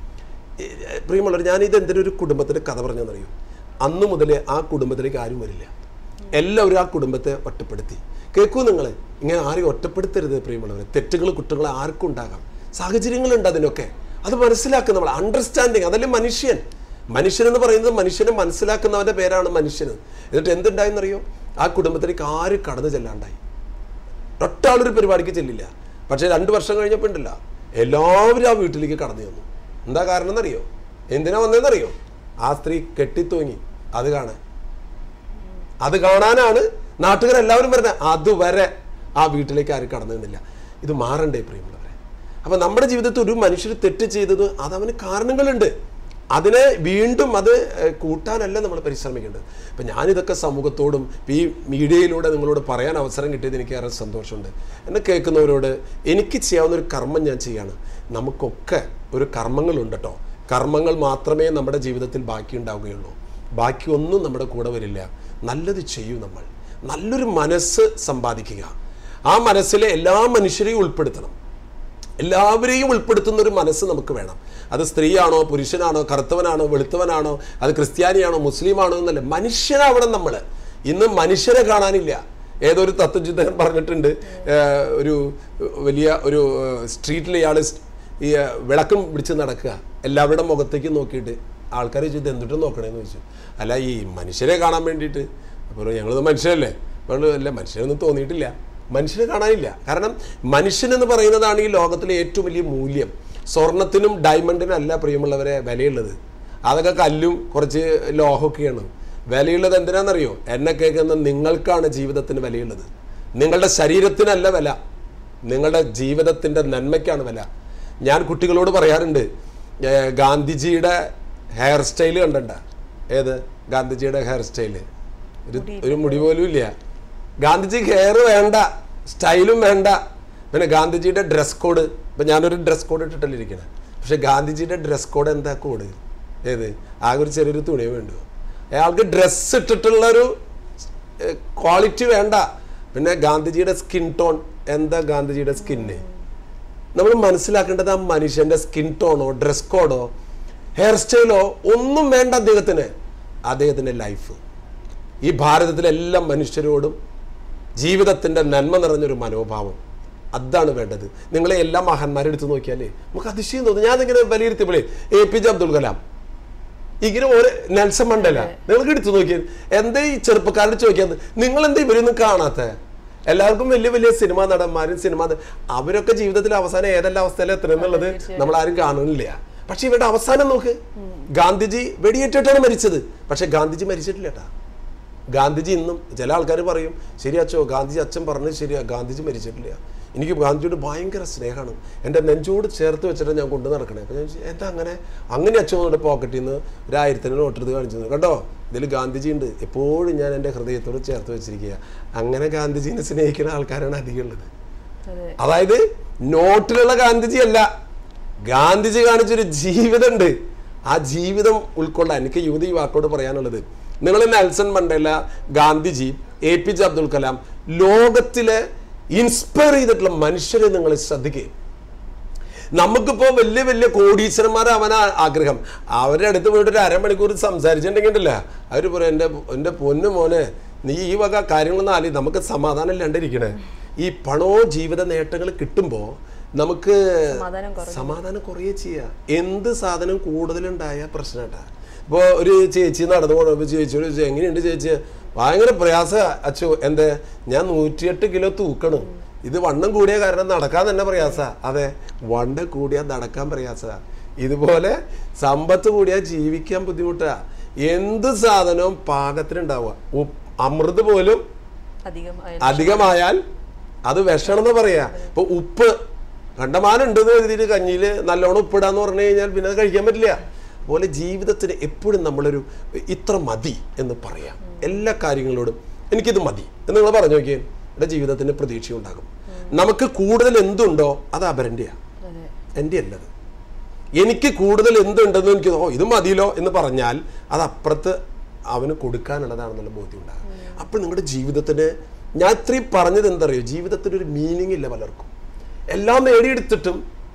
ഏ, പ്രിയമുള്ളവർ ഞാൻ ഇത് എന്തിനൊരു ഒരു കുടുംബത്തിൻ്റെ കഥ പറഞ്ഞെന്നറിയോ അന്ന് മുതൽ ആ കുടുംബത്തിലേക്ക് ആരും വരില്ല എല്ലാവരും ആ കുടുംബത്തെ ഒറ്റപ്പെടുത്തി കേൾക്കൂ നിങ്ങൾ ഇങ്ങനെ ആരെയും ഒറ്റപ്പെടുത്തരുത് പ്രിയമുള്ളവരെ തെറ്റുകൾ കുറ്റങ്ങൾ ആർക്കും ഉണ്ടാകാം സാഹചര്യങ്ങളുണ്ട് അതിനൊക്കെ അത് മനസ്സിലാക്കുക നമ്മൾ അണ്ടർസ്റ്റാൻഡിങ് അതല്ലേ മനുഷ്യൻ മനുഷ്യൻ എന്ന് പറയുന്നത് മനുഷ്യനെ മനസ്സിലാക്കുന്നവന്റെ പേരാണ് മനുഷ്യന് എന്നിട്ട് എന്തുണ്ടായെന്നറിയോ ആ കുടുംബത്തിലേക്ക് ആരും കടന്നു ചെല്ലാണ്ടായി ഒറ്റാളൊരു പരിപാടിക്ക് ചെല്ലില്ല പക്ഷേ രണ്ട് വർഷം കഴിഞ്ഞപ്പോൾ ഉണ്ടല്ല എല്ലാവരും ആ വീട്ടിലേക്ക് കടന്നു വന്നു എന്താ കാരണം എന്നറിയോ എന്തിനാ വന്നതെന്നറിയോ ആ സ്ത്രീ കെട്ടിത്തൂങ്ങി അത് കാണാൻ അത് കാണാനാണ് നാട്ടുകാരെല്ലാവരും പറഞ്ഞത് അതുവരെ ആ വീട്ടിലേക്ക് ആരും കടന്നു നിന്നില്ല ഇത് മാറണ്ടേ പ്രിയമുള്ളവരെ അപ്പൊ നമ്മുടെ ജീവിതത്തിൽ ഒരു മനുഷ്യർ തെറ്റ് ചെയ്തത് അത് അവന് കാരണങ്ങളുണ്ട് അതിനെ വീണ്ടും അത് ഏഹ്, കൂട്ടാനല്ല നമ്മൾ പരിശ്രമിക്കേണ്ടത് അപ്പം ഞാനിതൊക്കെ സമൂഹത്തോടും ഈ മീഡിയയിലൂടെ നിങ്ങളോട് പറയാൻ അവസരം കിട്ടിയത് എനിക്ക് ഏറെ സന്തോഷമുണ്ട് എന്നെ കേൾക്കുന്നവരോട് എനിക്ക് ചെയ്യാവുന്ന ഒരു കർമ്മം ഞാൻ ചെയ്യാണ് നമുക്കൊക്കെ ഒരു കർമ്മങ്ങളുണ്ട് കേട്ടോ കർമ്മങ്ങൾ മാത്രമേ നമ്മുടെ ജീവിതത്തിൽ ബാക്കി ഉണ്ടാവുകയുള്ളൂ ബാക്കി ഒന്നും നമ്മുടെ കൂടെ വരില്ല നല്ലത് ചെയ്യൂ നമ്മൾ നല്ലൊരു മനസ്സ് സമ്പാദിക്കുക ആ മനസ്സിലെ എല്ലാ മനുഷ്യരെയും ഉൾപ്പെടുത്തണം എല്ലാവരെയും ഉൾപ്പെടുത്തുന്ന ഒരു മനസ്സ് നമുക്ക് വേണം അത് സ്ത്രീയാണോ പുരുഷനാണോ കറുത്തവനാണോ വെളുത്തവനാണോ അത് ക്രിസ്ത്യാനിയാണോ മുസ്ലിമാണോ എന്നല്ല മനുഷ്യനാവണം നമ്മൾ ഇന്ന് മനുഷ്യരെ കാണാനില്ല ഏതൊരു തത്വചിന്തകൻ പറഞ്ഞിട്ടുണ്ട് ഏഹ്, ഒരു വലിയ ഒരു സ്ട്രീറ്റിൽ ഇയാൾ ഈ ഏഹ്, വിളക്കും പിടിച്ച് നടക്കുക എല്ലാവരുടെ മുഖത്തേക്ക് നോക്കിയിട്ട് ആൾക്കാർ ചോദിച്ചു എന്തിട്ട് നോക്കണേന്ന് ചോദിച്ചു അല്ല ഈ മനുഷ്യരെ കാണാൻ വേണ്ടിയിട്ട് അപ്പോൾ ഞങ്ങളിത് മനുഷ്യരല്ലേ അപ്പോൾ അല്ല മനുഷ്യരൊന്നും തോന്നിയിട്ടില്ല മനുഷ്യനെ കാണാനില്ല കാരണം മനുഷ്യൻ എന്ന് പറയുന്നതാണ് ഈ ലോകത്തിലെ ഏറ്റവും വലിയ മൂല്യം സ്വർണത്തിനും ഡയമണ്ടിനും അല്ല പ്രിയമുള്ളവരെ വിലയുള്ളത് അതൊക്കെ കല്ലും കുറച്ച് ലോഹമൊക്കെയാണ് വിലയുള്ളത് എന്തിനാണെന്നറിയോ എന്നെ കേൾക്കുന്ന നിങ്ങൾക്കാണ് ജീവിതത്തിന് വിലയുള്ളത് നിങ്ങളുടെ ശരീരത്തിനല്ല വില നിങ്ങളുടെ ജീവിതത്തിൻ്റെ നന്മയ്ക്കാണ് വില ഞാൻ കുട്ടികളോട് പറയാറുണ്ട് ഏ, ഗാന്ധിജിയുടെ ഹെയർ സ്റ്റൈൽ കണ്ടണ്ട ഏത് ഗാന്ധിജിയുടെ ഹെയർ സ്റ്റൈല് ഒരു ഒരു മുടി പോലും ഇല്ല ഗാന്ധിജിക്ക് ഹെയർ വേണ്ട സ്റ്റൈലും വേണ്ട പിന്നെ ഗാന്ധിജിയുടെ ഡ്രസ് കോഡ് ഇപ്പം ഞാനൊരു ഡ്രസ് കോഡ് ഇട്ടിട്ടല്ലേ ഇരിക്കണേ പക്ഷെ ഗാന്ധിജിയുടെ ഡ്രസ് കോഡ് എന്താ കോഡ് ഏത് ആകെ ഒരു ചെറിയൊരു തുണിയേ വേണ്ടു അയാൾക്ക് ഡ്രസ്സ് ഇട്ടിട്ടുള്ളൊരു ക്വാളിറ്റി വേണ്ട പിന്നെ ഗാന്ധിജിയുടെ സ്കിൻ ടോൺ എന്താ ഗാന്ധിജിയുടെ സ്കിന്ന് നമ്മൾ മനസ്സിലാക്കേണ്ടത് ആ മനുഷ്യന്റെ സ്കിൻ ടോണോ ഡ്രസ് കോഡോ ഹെയർ സ്റ്റൈലോ ഒന്നും വേണ്ട അദ്ദേഹത്തിന് അദ്ദേഹത്തിൻ്റെ ലൈഫ് ഈ ഭാരതത്തിലെ എല്ലാ മനുഷ്യരോടും ജീവിതത്തിൻ്റെ നന്മ നിറഞ്ഞൊരു മനോഭാവം അതാണ് വേണ്ടത് നിങ്ങളെ എല്ലാ മഹാന്മാരെ എടുത്ത് നോക്കിയാലേ നമുക്ക് അതിശയം തോന്നും ഞാൻ ഇങ്ങനെ വിലയിരുത്തിയപ്പോഴേ A P J Abdul Kalam ഇങ്ങനെ ഒരു നെൽസൺ മണ്ടല നിങ്ങൾക്ക് എടുത്തു നോക്കിയത് എന്താ ഈ ചെറുപ്പക്കാരോട് ചോദിക്കാത്തത് നിങ്ങൾ എന്താ ഇവരൊന്നും കാണാത്ത എല്ലാവർക്കും വലിയ വലിയ സിനിമാ നടന്മാരും സിനിമാ ന- അവരൊക്കെ ജീവിതത്തിൽ അവസാനം ഏതെല്ലാം അവസ്ഥയിലും എത്തുന്നുള്ളത് നമ്മൾ ആരും കാണുന്നില്ല പക്ഷെ ഇവരുടെ അവസാനം നോക്ക് ഗാന്ധിജി വെടിയേറ്റിട്ടാണ് മരിച്ചത് പക്ഷെ ഗാന്ധിജി മരിച്ചിട്ടില്ല കേട്ടാ ഗാന്ധിജി ഇന്നും ചില ആൾക്കാർ പറയും ശരി അച്ഛോ ഗാന്ധിജി അച്ഛൻ പറഞ്ഞത് ശരിയാ ഗാന്ധിജി മരിച്ചിട്ടില്ല എനിക്ക് ഗാന്ധിജിയോട് ഭയങ്കര സ്നേഹമാണ് എൻ്റെ നെഞ്ചോട് ചേർത്ത് വെച്ചിട്ട് ഞാൻ കൊണ്ടു നടക്കണേ അപ്പം ഞാൻ ചോദിച്ചു, എന്താ അങ്ങനെ അങ്ങനെ അച്ഛനോട് പോക്കറ്റിൽ നിന്ന് ഒരു ആയിരത്തിന് നോട്ടെടുത്ത് കാണിച്ചു തന്നു. കണ്ടോ ഇതിൽ ഗാന്ധിജി ഉണ്ട് എപ്പോഴും ഞാൻ എൻ്റെ ഹൃദയത്തോട് ചേർത്ത് വെച്ചിരിക്കുക അങ്ങനെ ഗാന്ധിജീനെ സ്നേഹിക്കുന്ന ആൾക്കാരാണ് അധികം ഉള്ളത് അതെ അതായത് നോട്ടിലുള്ള ഗാന്ധിജി അല്ല ഗാന്ധിജി കാണിച്ചൊരു ജീവിതമുണ്ട് ആ ജീവിതം ഉൾക്കൊള്ളാൻ എനിക്ക് യുവതി യുവാക്കളോട് പറയാനുള്ളത് നിങ്ങൾ Nelson Mandela Gandhiji A P J Abdul Kalam ലോകത്തിലെ ഇൻസ്പയർ ചെയ്തിട്ടുള്ള മനുഷ്യരെ നിങ്ങൾ ശ്രദ്ധിക്കുക നമുക്കിപ്പോ വലിയ വലിയ കോടീശ്വരന്മാരാവാൻ ആഗ്രഹം അവരുടെ അടുത്ത് പോയിട്ട് ഒരു അരമണിക്കൂർ സംസാരിച്ചിട്ടുണ്ടെങ്കിലല്ല അവർ പറയും എൻ്റെ എൻ്റെ പൊന്നു മോനെ നീ ഈ വക കാര്യങ്ങളൊന്നും ആലി നമുക്ക് സമാധാനം ഇല്ലാണ്ടിരിക്കണേ ഈ പണവും ജീവിത നേട്ടങ്ങൾ കിട്ടുമ്പോൾ നമുക്ക് സമാധാനം കുറയും. സമാധാനം കുറയേ ചെയ്യുക എന്ത് സാധനം കൂടുതലുണ്ടായ പ്രശ്നമാട്ടാ ഇപ്പോൾ ഒരു ചേച്ചി നടന്നു പോകണം ചേച്ചിയോട് ചോദിച്ചു എങ്ങനെയുണ്ട് ചേച്ചി ഭയങ്കര പ്രയാസ അച്ഛോ എന്താ ഞാൻ നൂറ്റിയെട്ട് കിലോ തൂക്കണം ഇത് വണ്ണം കൂടിയ കാരണം നടക്കാൻ തന്നെ പ്രയാസ അതെ വണ്ണം കൂടിയാൽ നടക്കാൻ പ്രയാസ ഇതുപോലെ സമ്പത്ത് കൂടിയാൽ ജീവിക്കാൻ ബുദ്ധിമുട്ടാ എന്ത് സാധനവും പാകത്തിനുണ്ടാവുക ഉപ്പ് അമൃത് പോലും അധികം ആയാലും അധികമായാൽ അത് വിഷണമെന്ന് പറയാ ഇപ്പൊ ഉപ്പ് കണ്ടമാനം ഉണ്ടെന്ന് കരുതിയിട്ട് കഞ്ഞിയിൽ നല്ലോണം ഉപ്പിടാന്ന് പറഞ്ഞു കഴിഞ്ഞാൽ പിന്നെ അത് കഴിക്കാൻ പറ്റില്ല അതുപോലെ ജീവിതത്തിന് എപ്പോഴും നമ്മളൊരു ഇത്ര മതി എന്ന് പറയാം എല്ലാ കാര്യങ്ങളോടും എനിക്കിത് മതി എന്ന് നിങ്ങൾ പറഞ്ഞു നോക്കിയേ എൻ്റെ ജീവിതത്തിന് പ്രതീക്ഷ ഉണ്ടാകും നമുക്ക് കൂടുതൽ എന്തുണ്ടോ അത് അപരൻ്റെയാണ് അതെ എൻ്റെ അല്ലത് എനിക്ക് കൂടുതൽ എന്തുണ്ടെന്ന് എനിക്ക് ഓ ഇത് മതിയല്ലോ എന്ന് പറഞ്ഞാൽ അത് അപ്പുറത്ത് അവന് കൊടുക്കാനുള്ളതാണെന്നുള്ള ബോധ്യം ഉണ്ടാകും അപ്പോൾ നിങ്ങളുടെ ജീവിതത്തിന് ഞാൻ ഇത്രയും പറഞ്ഞത് എന്തറിയോ ജീവിതത്തിന് ഒരു മീനിങ് ഇല്ല പലർക്കും എല്ലാം നേടിയെടുത്തിട്ടും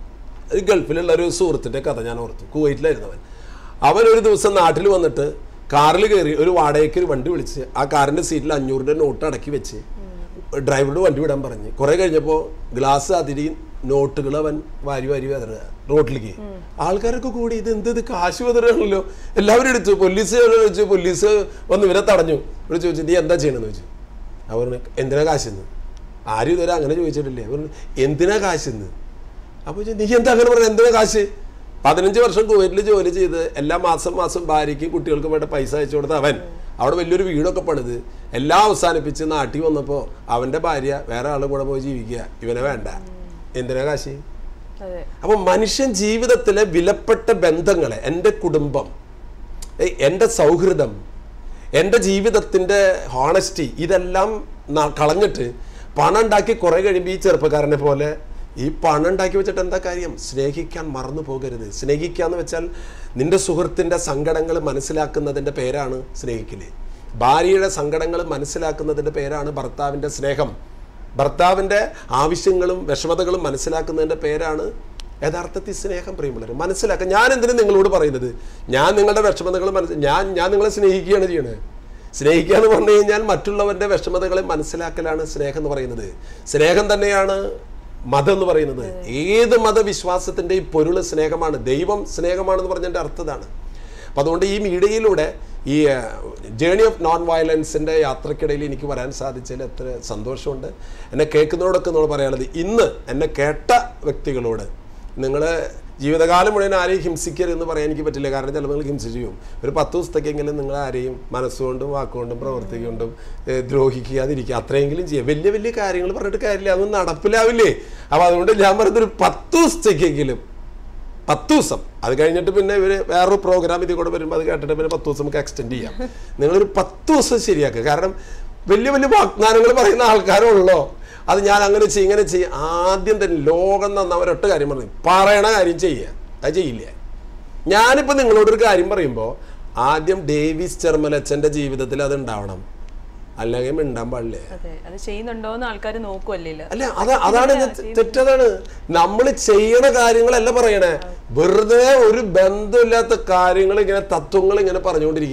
ഈ ഗൾഫിലുള്ള ഒരു സുഹൃത്തിൻ്റെ കഥ ഞാൻ ഓർത്തു കുവൈറ്റിലായിരുന്നു അവൻ അവൻ ഒരു ദിവസം നാട്ടിൽ വന്നിട്ട് കാറിൽ കയറി ഒരു വാടകയ്ക്ക് ഒരു വണ്ടി വിളിച്ച് ആ കാറിൻ്റെ സീറ്റിൽ അഞ്ഞൂറിൻ്റെ നോട്ട് അടക്കി വെച്ച് ഡ്രൈവറോട് വണ്ടി വിടാൻ പറഞ്ഞ് കുറെ കഴിഞ്ഞപ്പോൾ ഗ്ലാസ് അതിരി നോട്ടുകൾ അവൻ വാരി വാരി വെതറുക റോട്ടിലേക്ക് ആൾക്കാരൊക്കെ കൂടി ഇത് എന്ത് ഇത് കാശ് വെതറാണല്ലോ എല്ലാവരും എടുത്തു പോലീസ് ചോദിച്ചു പോലീസ് വന്ന് ഇവരെ തടഞ്ഞു ഇവിടെ ചോദിച്ചു നീ എന്താ ചെയ്യണമെന്ന് ചോദിച്ചു അവർ പറഞ്ഞു എന്തിനാ കാശെന്ന് ആരും ഇതുവരെ അങ്ങനെ ചോദിച്ചിട്ടില്ലേ അവർ പറഞ്ഞു എന്തിനാ കാശെന്ന് അപ്പോൾ ചോദിച്ചു, നീ എന്താ അങ്ങനെ പറഞ്ഞത് എന്തിനാ കാശ് പതിനഞ്ച് വർഷം കുവൈറ്റിൽ ജോലി ചെയ്ത് എല്ലാ മാസം മാസം ഭാര്യയ്ക്കും കുട്ടികൾക്കും വേണ്ട പൈസ അയച്ചു കൊടുത്ത അവൻ അവിടെ വലിയൊരു വീടൊക്കെ പണിത് എല്ലാം അവസാനിപ്പിച്ച് നാട്ടിൽ വന്നപ്പോൾ അവൻ്റെ ഭാര്യ വേറെ ആളുടെ കൂടെ പോയി ജീവിക്കുക ഇവനെ വേണ്ട എന്തിനാ കാശ് അതെ അപ്പോൾ മനുഷ്യൻ ജീവിതത്തിലെ വിലപ്പെട്ട ബന്ധങ്ങളെ എൻ്റെ കുടുംബം ഏയ് എൻ്റെ സൗഹൃദം എൻ്റെ ജീവിതത്തിൻ്റെ ഹോണസ്റ്റി ഇതെല്ലാം ന- കളഞ്ഞിട്ട് പണം ഉണ്ടാക്കി കുറേ കഴിയുമ്പോൾ ഈ ചെറുപ്പക്കാരനെ പോലെ ഈ പണം ഉണ്ടാക്കി വെച്ചിട്ട് എന്താ കാര്യം സ്നേഹിക്കാൻ മറന്നു പോകരുത് സ്നേഹിക്കുക എന്ന് വെച്ചാൽ നിന്റെ സുഹൃത്തിൻ്റെ സങ്കടങ്ങൾ മനസ്സിലാക്കുന്നതിൻ്റെ പേരാണ് സ്നേഹിക്കല് ഭാര്യയുടെ സങ്കടങ്ങൾ മനസ്സിലാക്കുന്നതിൻ്റെ പേരാണ് ഭർത്താവിൻ്റെ സ്നേഹം ഭർത്താവിൻ്റെ ആവശ്യങ്ങളും വിഷമതകളും മനസ്സിലാക്കുന്നതിൻ്റെ പേരാണ് യഥാർത്ഥത്തിൽ സ്നേഹം പ്രിയമുള്ളവർ മനസ്സിലാക്കുക ഞാൻ എന്തിനു നിങ്ങളോട് പറയുന്നത് ഞാൻ നിങ്ങളുടെ വിഷമതകൾ മനസ്സിൽ ഞാൻ ഞാൻ നിങ്ങളെ സ്നേഹിക്കുകയാണ് ചെയ്യണത് സ്നേഹിക്കുക എന്ന് പറഞ്ഞു കഴിഞ്ഞാൽ മറ്റുള്ളവരുടെ വിഷമതകളെ മനസ്സിലാക്കലാണ് സ്നേഹം എന്ന് പറയുന്നത് സ്നേഹം തന്നെയാണ് മതം എന്ന് പറയുന്നത് ഏത് മതവിശ്വാസത്തിൻ്റെയും പൊരുള് സ്നേഹമാണ് ദൈവം സ്നേഹമാണെന്ന് പറഞ്ഞതിൻ്റെ അർത്ഥതാണ് അപ്പം അതുകൊണ്ട് ഈ മീഡിയയിലൂടെ ഈ ജേണി ഓഫ് നോൺ വയലൻസിൻ്റെ യാത്രക്കിടയിൽ എനിക്ക് വരാൻ സാധിച്ചതിൽ എത്ര സന്തോഷമുണ്ട് എന്നെ കേൾക്കുന്നവരോടൊക്കെ നമ്മൾ പറയാനുള്ളത് ഇന്ന് എന്നെ കേട്ട വ്യക്തികളോട് നിങ്ങൾ ജീവിതകാലം മുഴുവൻ ആരെയും ഹിംസിക്കരുത് എന്ന് പറയാൻ എനിക്ക് പറ്റില്ല കാരണം ചിലപ്പോൾ നിങ്ങൾ ഹിംസിച്ച് ചെയ്യും ഒരു പത്ത് ദിവസത്തേക്കെങ്കിലും നിങ്ങൾ ആരെയും മനസ്സുകൊണ്ടും വാക്കുകൊണ്ടും പ്രവൃത്തി കൊണ്ടും ഏഹ്, ദ്രോഹിക്കാതിരിക്കുക അത്രയെങ്കിലും ചെയ്യുക വലിയ വലിയ കാര്യങ്ങൾ പറഞ്ഞിട്ട് കാര്യമില്ല അതൊന്നും നടപ്പിലാവില്ലേ അപ്പോൾ അതുകൊണ്ട് ഞാൻ പറയുന്നത് ഒരു പത്ത് ദിവസത്തേക്കെങ്കിലും പത്ത് ദിവസം അത് കഴിഞ്ഞിട്ട് പിന്നെ ഇവർ വേറൊരു പ്രോഗ്രാം ഇതിൽ കൂടെ വരുമ്പോൾ അത് കേട്ടിട്ട് പിന്നെ പത്ത് ദിവസം നമുക്ക് എക്സ്റ്റെൻഡ് ചെയ്യാം നിങ്ങളൊരു പത്ത് ദിവസം ശരിയാക്കുക കാരണം വലിയ വലിയ വാഗ്ദാനങ്ങൾ പറയുന്ന ആൾക്കാരുള്ളോ അത് ഞാൻ അങ്ങനെ ചെയ്യും ഇങ്ങനെ ചെയ്യും ആദ്യം തന്നെ ലോകം നന്ന ഒരൊറ്റ കാര്യം പറഞ്ഞു പറയണ കാര്യം ചെയ്യുക അത് ചെയ്യില്ല ഞാനിപ്പോൾ നിങ്ങളോടൊരു കാര്യം പറയുമ്പോൾ ആദ്യം ഡേവിസ് ചെർമലച്ചൻ്റെ ജീവിതത്തിൽ അത് ഉണ്ടാവണം അല്ലെങ്കിൽ മിണ്ടാൻ പാടില്ല അതെ അത് ചെയ്യുന്നുണ്ടോന്ന് ആൾക്കാർ നോക്കുവല്ലേ അല്ല അത് അതാണ് ഇത് തെറ്റതാണ് നമ്മൾ ചെയ്യണ കാര്യങ്ങളല്ല പറയണേ വെറുതെ ഒരു ബന്ധമില്ലാത്ത കാര്യങ്ങൾ ഇങ്ങനെ തത്വങ്ങൾ ഇങ്ങനെ പറഞ്ഞുകൊണ്ടിരിക്കുക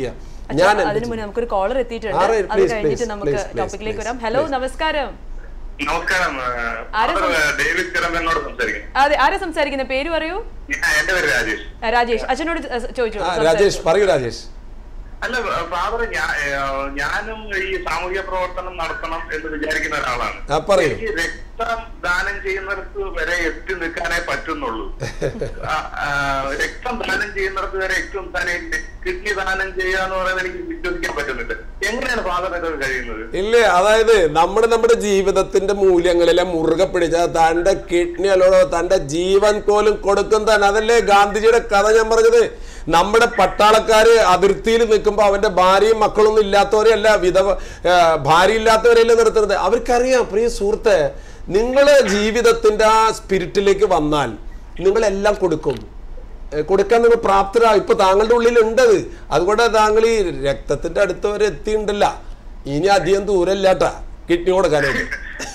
ഞാൻ അച്ഛാ, എൻ്റെ അതിനു മുന്നേ നമുക്കൊരു കോളർ എത്തിയിട്ടുണ്ട് ആരെ, അത് please, കഴിഞ്ഞിട്ട് please, നമുക്ക് please, please, ടോപ്പിക്കിലേക്ക് please, വരാം ഹലോ please. നമസ്കാരം നമസ്കാരം ആരാ ഫാദർ ഡേവിഡ് ചിറമ്പനോട് സംസാരിക്കും അതെ ആരാ സംസാരിക്കുന്നത് പേര് പറയൂ എന്റെ പേര് രാജേഷ് ആ, രാജേഷ് അച്ഛനോട് ച- ചോദിച്ചു ആ, രാജേഷ് പറയൂ രാജേഷ് അല്ല ഫാദർ ഞാനും ഈ സാമൂഹ്യ പ്രവർത്തനം നടത്തണം എന്ന് വിചാരിക്കുന്ന ഒരാളാണ് ആ പറയൂ എനിക്ക് രക്തം ദാനം ചെയ്യുന്നിടത്ത് വരെ എത്തി നിൽക്കാനേ പറ്റുന്നുള്ളൂ ആ, ആ, രക്തം ദാനം ചെയ്യുന്നിടത്ത് വരെ എത്തും തന്നെ കിഡ്നി ദാനം ചെയ്യുക എന്ന് പറയുന്നത് എനിക്ക് വിശ്വസിക്കാൻ പറ്റുന്നില്ല എങ്ങനെയാണ് ഫാദർ ഇത് കഴിയുന്നത് ഇല്ല അതായത് നമ്മുടെ നമ്മുടെ ജീവിതത്തിന്റെ മൂല്യങ്ങളിലെ മുറുകെ പിടിച്ച തന്റെ കിഡ്നി അല്ലോടോ തന്റെ ജീവൻ പോലും കൊടുക്കുന്നതാണ് അതല്ലേ ഗാന്ധിജിയുടെ കഥ ഞാൻ പറഞ്ഞത് നമ്മുടെ പട്ടാളക്കാര് അതിർത്തിയിൽ നിൽക്കുമ്പോൾ അവന്റെ ഭാര്യയും മക്കളൊന്നും ഇല്ലാത്തവരെയല്ല വിധവ ആ, ഭാര്യ ഇല്ലാത്തവരെയല്ലേ നിർത്തുന്നത് അവർക്കറിയാം പ്രിയ സുഹൃത്തെ നിങ്ങളെ ജീവിതത്തിന്റെ ആ സ്പിരിറ്റിലേക്ക് വന്നാൽ നിങ്ങളെല്ലാം കൊടുക്കും ഏ, കൊടുക്കാൻ നിങ്ങൾ പ്രാപ്തരാ ഇപ്പൊ താങ്കളുടെ ഉള്ളിൽ ഉണ്ടത് അതുകൊണ്ട് താങ്കൾ ഈ രക്തത്തിന്റെ അടുത്ത് വരെ എത്തിയിട്ടുണ്ടല്ല ഇനി അധികം ദൂരമില്ലാട്ടാ കിഡ്നി കൊടുക്കാനായിട്ട്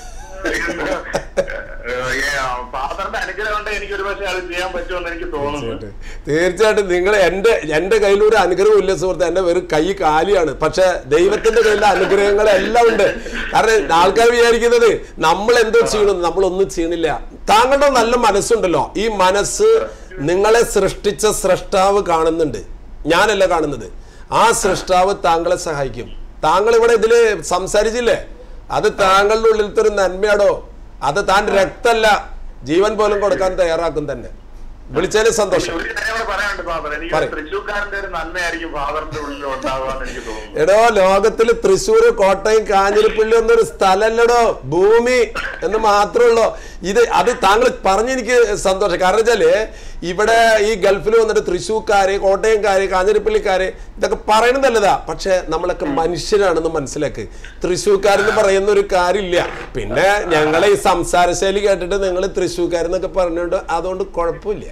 ഫാദറിന്റെ അനുഗ്രഹം കൊണ്ട് എനിക്ക് ഒരു പക്ഷേ അത് ചെയ്യാൻ പറ്റുമെന്ന് എനിക്ക് തോന്നുന്നു തീർച്ചയായിട്ടും നിങ്ങൾ എൻ്റെ എൻ്റെ കയ്യിൽ ഒരു അനുഗ്രഹം ഇല്ല സുഹൃത്തെ എൻ്റെ വെറും കൈ കാലിയാണ് പക്ഷെ ദൈവത്തിന്റെ കയ്യിലെ അനുഗ്രഹങ്ങളെല്ലാം ഉണ്ട് കാരണം ആൾക്കാർ വിചാരിക്കുന്നത് നമ്മൾ എന്തോ ചെയ്യണം നമ്മളൊന്നും ചെയ്യണില്ല താങ്കളുടെ നല്ല മനസ്സുണ്ടല്ലോ ഈ മനസ്സ് നിങ്ങളെ സൃഷ്ടിച്ച സൃഷ്ടാവ് കാണുന്നുണ്ട് ഞാനല്ല കാണുന്നത് ആ സൃഷ്ടാവ് താങ്കളെ സഹായിക്കും താങ്കൾ ഇവിടെ ഇതില് സംസാരിച്ചില്ലേ അത് താങ്കളുടെ ഉള്ളിലത്തെ ഒരു നന്മയാടോ അത് താൻ രക്തല്ല ജീവൻ പോലും കൊടുക്കാൻ തയ്യാറാക്കും തന്നെ വിളിച്ചതിന് സന്തോഷം ഒരു കാര്യം കൂടെ പറയാനുണ്ട് ഫാദർ എനിക്ക് പറയ്. തൃശ്ശൂർക്കാരന്റെ ഒരു നന്മയായിരിക്കും ഫാദറിന്റെ ഉള്ളിൽ ഉണ്ടാവുക എനിക്ക് തോന്നുന്നു എടോ ലോകത്തിൽ തൃശ്ശൂർ കോട്ടയം കാഞ്ഞിരപ്പള്ളി എന്നൊരു സ്ഥലമല്ലടോ ഭൂമി എന്ന് മാത്രമേ ഉള്ളൂ ഇത് അത് താങ്കൾ പറഞ്ഞെനിക്ക് സന്തോഷം കാരണം വെച്ചാല് ഇവിടെ ഈ ഗൾഫിൽ വന്നിട്ട് തൃശ്ശൂർക്കാര് കോട്ടയംകാര് കാഞ്ഞിരപ്പള്ളിക്കാര് ഇതൊക്കെ പറയണത് നല്ലതാ പക്ഷെ നമ്മളൊക്കെ മനുഷ്യരാണെന്ന് മനസ്സിലാക്ക് തൃശ്ശൂർക്കാരെന്ന് പറയുന്ന ഒരു കാര്യമില്ല പിന്നെ ഞങ്ങളെ ഈ സംസാര ശൈലി കേട്ടിട്ട് നിങ്ങൾ തൃശ്ശൂർക്കാരെന്നൊക്കെ പറഞ്ഞുകൊണ്ട് അതുകൊണ്ട് കുഴപ്പമില്ല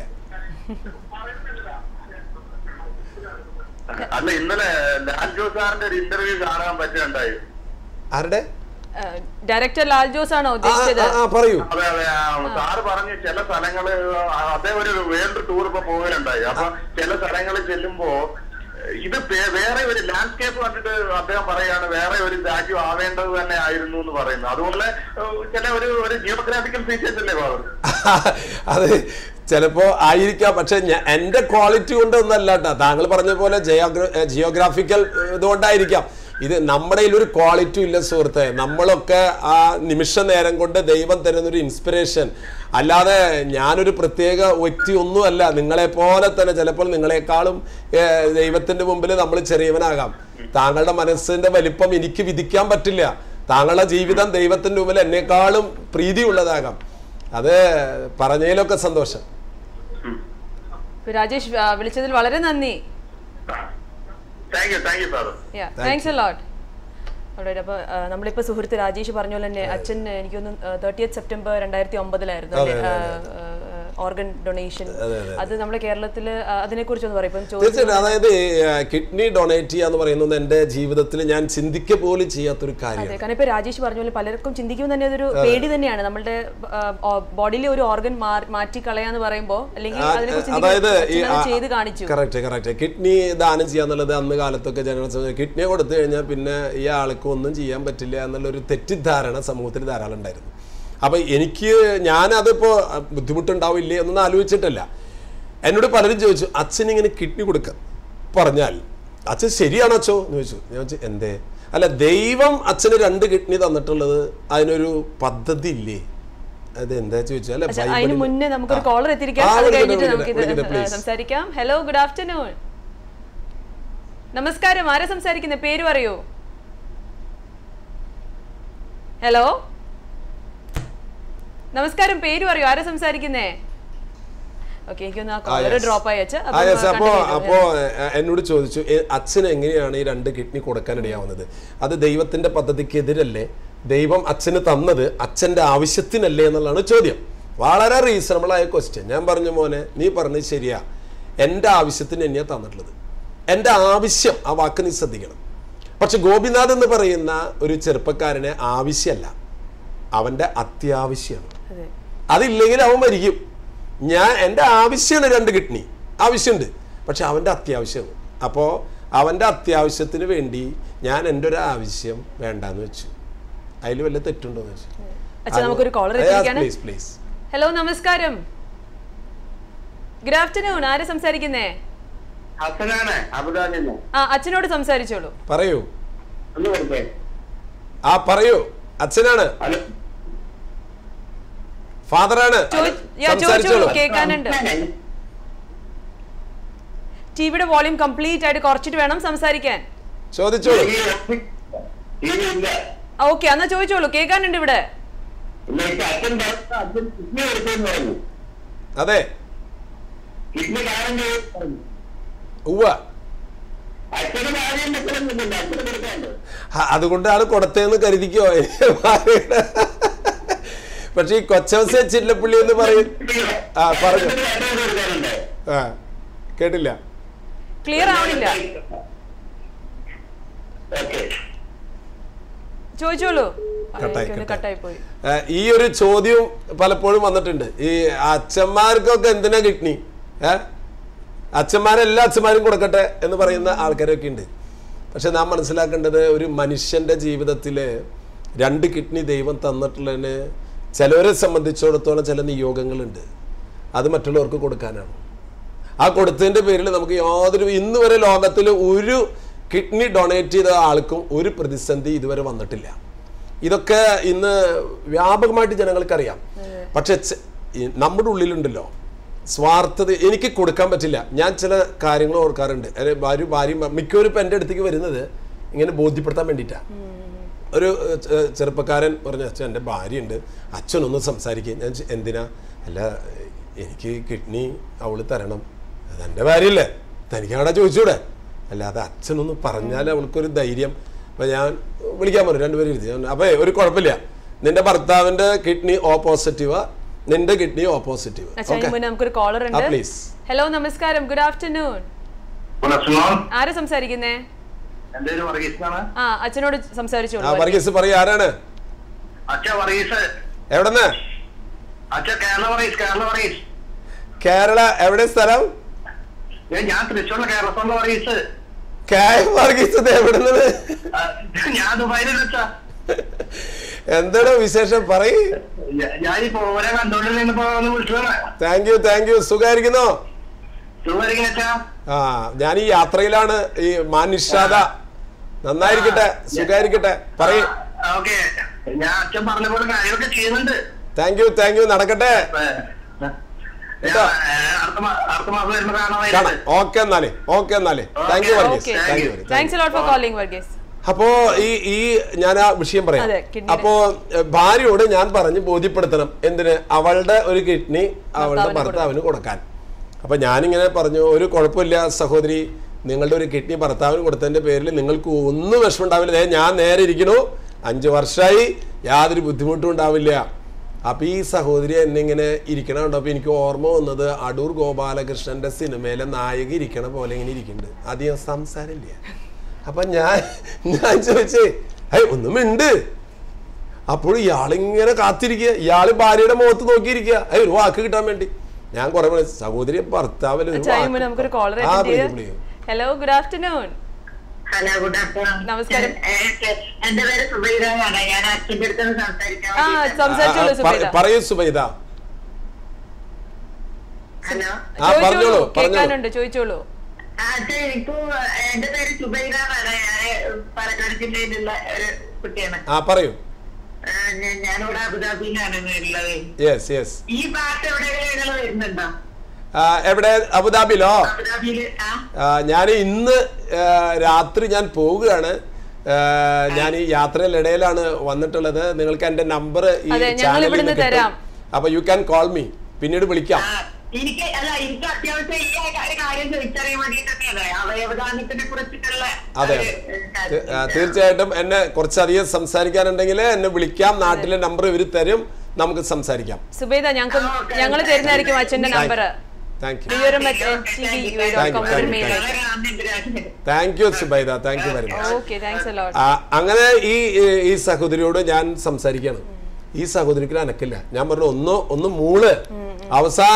അല്ല ഇന്നലെ ലാൽ ജോസ് സാറിന്റെ ഒരു ഇന്റർവ്യൂ കാണാൻ പറ്റുന്നുണ്ടായി ആരുടെ ഡയറക്ടർ ലാൽ ജോസ് ആണോ ആ, ഉദ്ദേശിച്ചത് ആ, ആ, പറയൂ അതെ അതെ ആ, സാറ് പറഞ്ഞ് ചില സ്ഥലങ്ങള് അദ്ദേഹം ഒരു വേൾഡ് ടൂർ ഇപ്പൊ പോകുന്നുണ്ടായി അപ്പൊ ചില സ്ഥലങ്ങളിൽ ചെല്ലുമ്പോ ഇത് പേ- വേറെ ഒരു ലാൻഡ്സ്കേപ്പ് കണ്ടിട്ട് അദ്ദേഹം പറയാണ് വേറെ ഒരു രാജ്യം ആവേണ്ടത് തന്നെ ആയിരുന്നു എന്ന് പറയുന്നു അതുപോലെ ഏഹ്, ചില ഒരു ഒരു ജിയോഗ്രാഫിക്കൽ ഫീച്ചേഴ്സ് അല്ലേ ഫാദർ അത് ചിലപ്പോ ആയിരിക്കാം പക്ഷെ ഞാൻ എന്റെ ക്വാളിറ്റി കൊണ്ടൊന്നല്ല കേട്ടോ താങ്കൾ പറഞ്ഞ പോലെ ജിയോഗ്ര ജിയോഗ്രാഫിക്കൽ ഇതുകൊണ്ടായിരിക്കാം ഇത് നമ്മുടെ ഒരു ക്വാളിറ്റി ഇല്ല സുഹൃത്തെ നമ്മളൊക്കെ ആ നിമിഷ നേരം കൊണ്ട് ദൈവം തരുന്നൊരു ഇൻസ്പിറേഷൻ അല്ലാതെ ഞാനൊരു പ്രത്യേക വ്യക്തി ഒന്നുമല്ല നിങ്ങളെ പോലെ തന്നെ ചിലപ്പോൾ നിങ്ങളെക്കാളും ഏർ, ദൈവത്തിന്റെ മുമ്പിൽ നമ്മൾ ചെറിയവനാകാം താങ്കളുടെ മനസ്സിന്റെ വലിപ്പം എനിക്ക് വിധിക്കാൻ പറ്റില്ല താങ്കളുടെ ജീവിതം ദൈവത്തിന്റെ മുമ്പിൽ എന്നെക്കാളും പ്രീതിയുള്ളതാകാം അത് പറഞ്ഞതിലൊക്കെ സന്തോഷം ഇപ്പൊ രാജേഷ് ആ, വിളിച്ചതിൽ വളരെ നന്ദി thank you thank you father thanks a lot alright, അപ്പൊ ആ, നമ്മളിപ്പോ സുഹൃത്ത് രാജേഷ് പറഞ്ഞ പോലെ തന്നെ അച്ഛൻ എനിക്കൊന്ന് തേർട്ടിയത്ത് സെപ്റ്റംബർ രണ്ടായിരത്തി ഒമ്പതിലായിരുന്നു ഓർഗൻ ഡൊണേഷൻ അത് നമ്മുടെ കേരളത്തിൽ അതിനെ കുറിച്ച് ഒന്ന് പറയും ഇപ്പം ചോദിച്ചു തീർച്ചയായിട്ടും അതായത് കിഡ്നി ഡൊണേറ്റ് ചെയ്യുക എന്ന് പറയുന്നത് എൻ്റെ ജീവിതത്തിൽ ഞാൻ ചിന്തിക്കുക പോലും ചെയ്യാത്തൊരു കാര്യമാണ് അതെ കാരണം ഇപ്പൊ രാജേഷ് പറഞ്ഞ പോലെ പലർക്കും ചിന്തിക്കുമ്പോൾ തന്നെ അതൊരു പേടി തന്നെയാണ് നമ്മളുടെ ബോഡിയിലെ ഒരു ഓർഗൻ മാറ്റി കളയാന്ന് പറയുമ്പോൾ അല്ലെങ്കിൽ ആ, അതിനെ അതായത് ഈ കുറിച്ച് ചെയ്ത് കാണിച്ചു കറക്റ്റ് കറക്റ്റ് കിഡ്നി ദാനം ചെയ്യാന്നുള്ളത് അന്ന് കാലത്തൊക്കെ ജനങ്ങൾ കിഡ്നി കൊടുത്തു കഴിഞ്ഞാൽ പിന്നെ ഈ ആൾക്ക് ഒന്നും ചെയ്യാൻ പറ്റില്ല എന്നുള്ളൊരു തെറ്റിദ്ധാരണ സമൂഹത്തിൽ ധാരാളം ഉണ്ടായിരുന്നു അപ്പൊ എനിക്ക് ഞാനതിപ്പോ അഹ്, ബുദ്ധിമുട്ടുണ്ടാവില്ലേ എന്നൊന്നും ആലോചിച്ചിട്ടല്ല എന്നോട് പലരും ചോദിച്ചു അച്ഛൻ ഇങ്ങനെ കിഡ്നി കൊടുക്ക പറഞ്ഞാൽ അച്ഛൻ ശരിയാണോ അച്ഛോ എന്ന് ചോദിച്ചു ഞാൻ ചോദിച്ചു എന്തേ അല്ല ദൈവം അച്ഛന് രണ്ട് കിഡ്നി തന്നിട്ടുള്ളത് അതിനൊരു പദ്ധതി ഇല്ലേ അത് എന്താ ചോദിച്ചു അല്ല പക്ഷെ അതിന് ബൈബിളിൽ- മുന്നേ നമുക്കൊരു ആ. കോളർ എത്തിയിരിക്കാം ആ, അത് വിളിക്കട്ടെ, കഴിഞ്ഞിട്ട് വിളിക്കട്ടെ, നമുക്ക് വിളിക്കട്ടെ, please. സംസാരിക്കാം ഹലോ ഗുഡ് ആഫ്റ്റർനൂൺ നമസ്കാരം ആരാ സംസാരിക്കുന്നത് പേര് പറയൂ ഹലോ നമസ്കാരം പേര് പറയൂ ആരാ സംസാരിക്കുന്നേ ഓക്കെ എനിക്കൊന്ന് ആ ആ, കോളർ yes. ഡ്രോപ്പ് ആയി വെച്ച് ആ, yes. അപ്പോ അപ്പോ എ- എന്നോട് ചോദിച്ചു എ, അച്ഛന് എങ്ങനെയാണ് ഈ രണ്ട് കിഡ്നി കൊടുക്കാനിടയാവുന്നത് അത് ദൈവത്തിന്റെ പദ്ധതിക്കെതിരല്ലേ ദൈവം അച്ഛന് തന്നത് അച്ഛന്റെ ആവശ്യത്തിനല്ലേ എന്നുള്ളതാണ് ചോദ്യം വളരെ റീസണബിൾ ആയ ക്വസ്റ്റ്യൻ ഞാൻ പറഞ്ഞു മോനെ നീ പറഞ്ഞത് ശരിയാ എൻ്റെ ആവശ്യത്തിന് തന്നെയാണ് തന്നിട്ടുള്ളത് എൻ്റെ ആവശ്യം ആ വാക്ക് നീ ശ്രദ്ധിക്കണം പക്ഷെ ഗോപിനാഥ് എന്ന് പറയുന്ന ഒരു ചെറുപ്പക്കാരനെ ആവശ്യമല്ല അവൻ്റെ അത്യാവശ്യമാണ് അതെ അതില്ലെങ്കിൽ അവൻ മരിക്കും ഞാൻ എൻ്റെ ആവശ്യമാണ് രണ്ട് കിഡ്നി ആവശ്യമുണ്ട് പക്ഷെ അവൻ്റെ അത്യാവശ്യമാണ് അപ്പോൾ അവൻ്റെ അത്യാവശ്യത്തിന് വേണ്ടി ഞാൻ എൻ്റെ ഒരു ആവശ്യം വേണ്ടാന്ന് വെച്ചു അതിൽ വല്ല തെറ്റുണ്ടോ എന്ന് വെച്ചു അച്ഛാ നമുക്കൊരു കോളർ എത്തിയിരിക്കുകയാണ് പ്ലീസ് പ്ലീസ് ഹലോ നമസ്കാരം ഗുഡ് ആഫ്റ്റർനൂൺ ആരാ സംസാരിക്കുന്നേ ഹസനാണ് അബുദാബിന്ന് ആ അച്ഛനോട് സംസാരിച്ചോളൂ പറയൂ ഒന്ന് കൊടുത്തേ ആ പറയൂ അച്ഛനാണ് ഹലോ ഫാദറാണ് ചോയ്- യാ, ചോദിച്ചോളൂ കേൾക്കാനുണ്ട് ടിവിയുടെ വോളിയം കംപ്ലീറ്റ് ആയിട്ട് കുറച്ചിട്ട് വേണം സംസാരിക്കാൻ ചോദിച്ചോളൂ ഇല്ല ഓക്കെ എന്നാ ചോദിച്ചോളൂ കേൾക്കാനുണ്ട് ഇവിടെ ഇല്ല ഇപ്പൊ അച്ഛൻ പറഞ്ഞ അച്ഛൻ കിഡ്നി എടുത്തെന്ന് പറഞ്ഞു അതെ കിഡ്നി കാര്യം പറഞ്ഞു ഉവ്വ അച്ഛന് കാര്യം വെക്കണമെന്നില്ല അച്ഛന് കൊടുക്കാണ്ട് ആ, അതുകൊണ്ടാണ് കൊടുത്തതെന്ന് കരുതിക്കോ പക്ഷെ ഈ കൊച്ചവസ ചില്ലപ്പള്ളി എന്ന് പറയും ആ പറഞ്ഞു കൊടുക്കാനുണ്ട് ആ കേട്ടില്ല ക്ലിയർ ആവണില്ല ഓക്കെ ചോദിച്ചോളൂ കട്ടായി, ഒന്ന് കട്ടായി. കട്ടായി പോയി ആ, ഈ ഒരു ചോദ്യം പലപ്പോഴും വന്നിട്ടുണ്ട് ഈ അച്ഛന്മാർക്കൊക്കെ എന്തിനാ കിഡ്നി ഏ അച്ഛന്മാരെല്ലാ അച്ഛന്മാരും കൊടുക്കട്ടെ എന്ന് പറയുന്ന ആൾക്കാരൊക്കെ ഉണ്ട് പക്ഷെ നാം മനസ്സിലാക്കേണ്ടത് ഒരു മനുഷ്യന്റെ ജീവിതത്തിൽ രണ്ട് കിഡ്നി ദൈവം തന്നിട്ടുള്ളതിന് ചിലവരെ സംബന്ധിച്ചിടത്തോളം ചില നിയോഗങ്ങളുണ്ട് അത് മറ്റുള്ളവർക്ക് കൊടുക്കാനാണ് ആ കൊടുത്തതിൻ്റെ പേരിൽ നമുക്ക് യാതൊരു ഇന്ന് വരെ ലോകത്തിൽ ഒരു കിഡ്നി ഡൊണേറ്റ് ചെയ്ത ആൾക്കും ഒരു പ്രതിസന്ധി ഇതുവരെ വന്നിട്ടില്ല ഇതൊക്കെ ഇന്ന് വ്യാപകമായിട്ട് ജനങ്ങൾക്കറിയാം പക്ഷെ ചെ- ഈ നമ്മുടെ ഉള്ളിലുണ്ടല്ലോ സ്വാർത്ഥത എനിക്ക് കൊടുക്കാൻ പറ്റില്ല ഞാൻ ചില കാര്യങ്ങൾ ഓർക്കാറുണ്ട് അല്ലെ ഭാര്യ ഭാര്യ മിക്കവരും ഇപ്പം എൻ്റെ അടുത്തേക്ക് വരുന്നത് ഇങ്ങനെ ബോധ്യപ്പെടുത്താൻ വേണ്ടിയിട്ടാണ് ഒരു ഏഹ്, ചെ- ചെറുപ്പക്കാരൻ പറഞ്ഞു അച്ഛൻ എൻ്റെ ഭാര്യയുണ്ട് അച്ഛനൊന്ന് സംസാരിക്കുക ഞാൻ ചോ- എന്തിനാ അല്ല എനിക്ക് കിഡ്നി അവള് തരണം അത് എൻ്റെ ഭാര്യയല്ലേ തനിക്കാടാ ചോദിച്ചൂടെ അല്ലാതെ അച്ഛനൊന്ന് പറഞ്ഞാൽ അവൾക്കൊരു ധൈര്യം അപ്പം ഞാൻ വിളിക്കാൻ പറഞ്ഞു രണ്ടുപേരും ഇരുത്തി ഞാൻ അപ്പോൾ ഒരു കുഴപ്പമില്ല നിന്റെ ഭർത്താവിൻ്റെ കിഡ്നി ഓ പോസിറ്റീവാ നിന്റെ കിഡ്നി ഓ പോസിറ്റീവ് അച്ഛാ അതിന് മുന്നേ നമുക്കൊരു കോളർ ആ ഉണ്ട് പ്ലീസ് ഹലോ നമസ്കാരം ഗുഡ് ആഫ്റ്റർനൂൺ ആരാ സംസാരിക്കുന്നേ എന്റെ പേര് വർഗീസാണ് ആ അച്ഛനോട് ആ സംസാരിച്ചോളൂ വർഗീസ് പറയൂ ആരാണ് അച്ഛ വർഗീസ് എവിടെന്ന് അച്ഛ കേരള വർഗീസ് കേരള വർഗീസ് കേരള എവിടെ സ്ഥലം ഏ, ഞാൻ തൃശ്ശൂരിലെ കേരളത്തോളം വർഗീസ് കായം വർഗീസ് ഇത് എവിടുന്നത് ആ, ഞാൻ ദുബായിൽ വെച്ചാ എന്താണ് വിശേഷം പറയ് ഞാൻ ഈ പോരെ കണ്ടോണ്ടിൽ നിന്നിപ്പോ ഒന്ന് വിളിച്ചതാണ് താങ്ക് യു താങ്ക് യു സുഖായിരിക്കുന്നോ സുഖമായിരിക്കും അച്ഛാ ആ ഞാൻ ഈ യാത്രയിലാണ് ഈ മാനിഷാദ നന്നായിരിക്കട്ടെ സുഖായിരിക്കട്ടെ പറയ് ഓക്കെ ഞാൻ അച്ഛൻ പറഞ്ഞ പോലെ കാര്യങ്ങളൊക്കെ ചെയ്യുന്നുണ്ട് താങ്ക് യു താങ്ക് യു നടക്കട്ടെ ഏ, ഞാൻ, ഏ, അടുത്ത മാ- അടുത്ത മാസം വരുമ്പോ കാണാം കാണാമായിരുന്നു ഓക്കെ എന്നാലേ ഓക്കെ എന്നാലേ thank you Okay, Varghese okay thank you thanks lot for calling Varghese അപ്പോ ഈ ഈ ഞാൻ ആ വിഷയം പറയാം അതെ, kidney അപ്പോ എ, ഭാര്യയോട് ഞാൻ പറഞ്ഞ് ബോധ്യപ്പെടുത്തണം എന്തിന് അവളുടെ ഒരു കിഡ്നി അവളുടെ ഭർത്താവിന് ഭർത്താവിന് കൊടുക്കാൻ അപ്പൊ ഞാനിങ്ങനെ പറഞ്ഞു ഒരു കുഴപ്പമില്ല സഹോദരി നിങ്ങളുടെ ഒരു കിഡ്നി ഭർത്താവിന് കൊടുത്തതിന്റെ പേരിൽ നിങ്ങൾക്ക് ഒന്നും വിഷമം ഉണ്ടാവില്ല ദേ ഞാൻ നേരെ ഇരിക്കണു അഞ്ച് വർഷമായി യാതൊരു ബുദ്ധിമുട്ടും ഉണ്ടാവില്ല അപ്പൊ ഈ സഹോദരി എന്നെ ഇങ്ങനെ ഇരിക്കണ കണ്ടപ്പോ എനിക്ക് ഓർമ്മ വന്നത് അടൂർ ഗോപാലകൃഷ്ണന്റെ സിനിമയിലെ നായക ഇരിക്കണ പോലെ ഇങ്ങനെ ഇരിക്കുന്നുണ്ട് അധികം സംസാരമില്ല അപ്പൊ ഞാൻ ഞാൻ ചോദിച്ചേ ഏയ് ഒന്നും ഉണ്ട് അപ്പോൾ ഇയാളിങ്ങനെ കാത്തിരിക്കുക ഇയാള് ഭാര്യയുടെ മുഖത്ത് നോക്കിയിരിക്കുക ഏയ് ഒരു വാക്ക് കിട്ടാൻ വേണ്ടി ഞാൻ കുറെ മണി സഹോദരി ഭർത്താവിന് ഒരു അച്ഛാ അതിന് വാക്ക്. മുന്നേ നമുക്കൊരു കോളർ ആ, വിളിക്കൂ, വിളിക്കൂ. Hello good afternoon hello good afternoon നമസ്കാരം. എന്റെ പേര് സുബൈറാണ് ഞാൻ അച്ഛന്റെ അടുത്ത് സംസാരിക്കാൻ ആ വേണ്ടിയിട്ടാണ്. സംസാരിച്ചോളൂ ആ, ആ, പറ- സുബൈദ പറയൂ സുബൈദ ഹലോ ആ, പറഞ്ഞോളൂ, ചോദിച്ചോളൂ പറഞ്ഞോളൂ. കേൾക്കാനുണ്ട് ചോദിച്ചോളൂ അച്ഛൻ എനിക്ക് എന്റെ പേര് സുബൈറാണ് ഞാൻ പാലക്കാട് ജില്ലയിലുള്ള ഒരു കുട്ടിയാണ് ആ പറയൂ ആ, ഞാൻ- ഞാനിവിടെ അബുദാബിയിലാണ് ഉള്ളത് യെസ് യെസ് ഈ ഭാഗത്ത് എവിടെയെങ്കിലും വരുന്നുണ്ടോ എവിടെ അബുദാബിയിലോ അബുദാബിയില് ആ ഞാൻ ഇന്ന് ആ, രാത്രി ഞാൻ പോവുകയാണ് ആ, ഞാൻ ഈ യാത്രയിലിടയിലാണ് വന്നിട്ടുള്ളത് നിങ്ങൾക്ക് എൻ്റെ നമ്പർ ഈ അതെ, ഞങ്ങൾ ചാനലിൽ ഇവിടുന്ന് നിന്ന് കിട്ടും. തരാം. അപ്പൊ യു ക്യാൻ കോൾ മീ പിന്നീട് വിളിക്കാം ആ, എനിക്ക് അല്ല എനിക്ക് അത്യാവശ്യം ഈ ഒരു കാര്യം ചോദിച്ചറിയാൻ വേണ്ടിയിട്ടൊക്കെയാണ് അവയവദാനത്തിനെ കുറിച്ചിട്ടുള്ള അതെ ഒരു, അതെ. ഏ, കാര്യം. തീ- ആ, തീർച്ചയായിട്ടും എന്നെ കുറച്ചധികം സംസാരിക്കാനുണ്ടെങ്കിൽ എന്നെ വിളിക്കാം നാട്ടിലെ നമ്പർ ഇവർ തരും നമുക്ക് സംസാരിക്കാം സുബൈദ ഞങ്ങൾക്ക് ആ, ഓക്കേ, ഞങ്ങൾ ഓക്കേ. തരുന്നതായിരിക്കും അച്ഛന്റെ നമ്പർ താങ്ക് യു വിവരം Thank you, മറ്റേ okay, T thank V you, dot thank com you, thank you, mail thank വളരെ നന്ദി Rajan thank you Subaida thank you very much okay thanks a lot ആ, അങ്ങനെ ഈ ഈ- ഈ സഹോദരിയോട് ഞാൻ സംസാരിക്കുകയാണ് ഈ സഹോദരിക്ക് അനക്കില്ല ഞാൻ പറഞ്ഞു ഒന്ന് ഒന്ന് മൂള് അവസാനം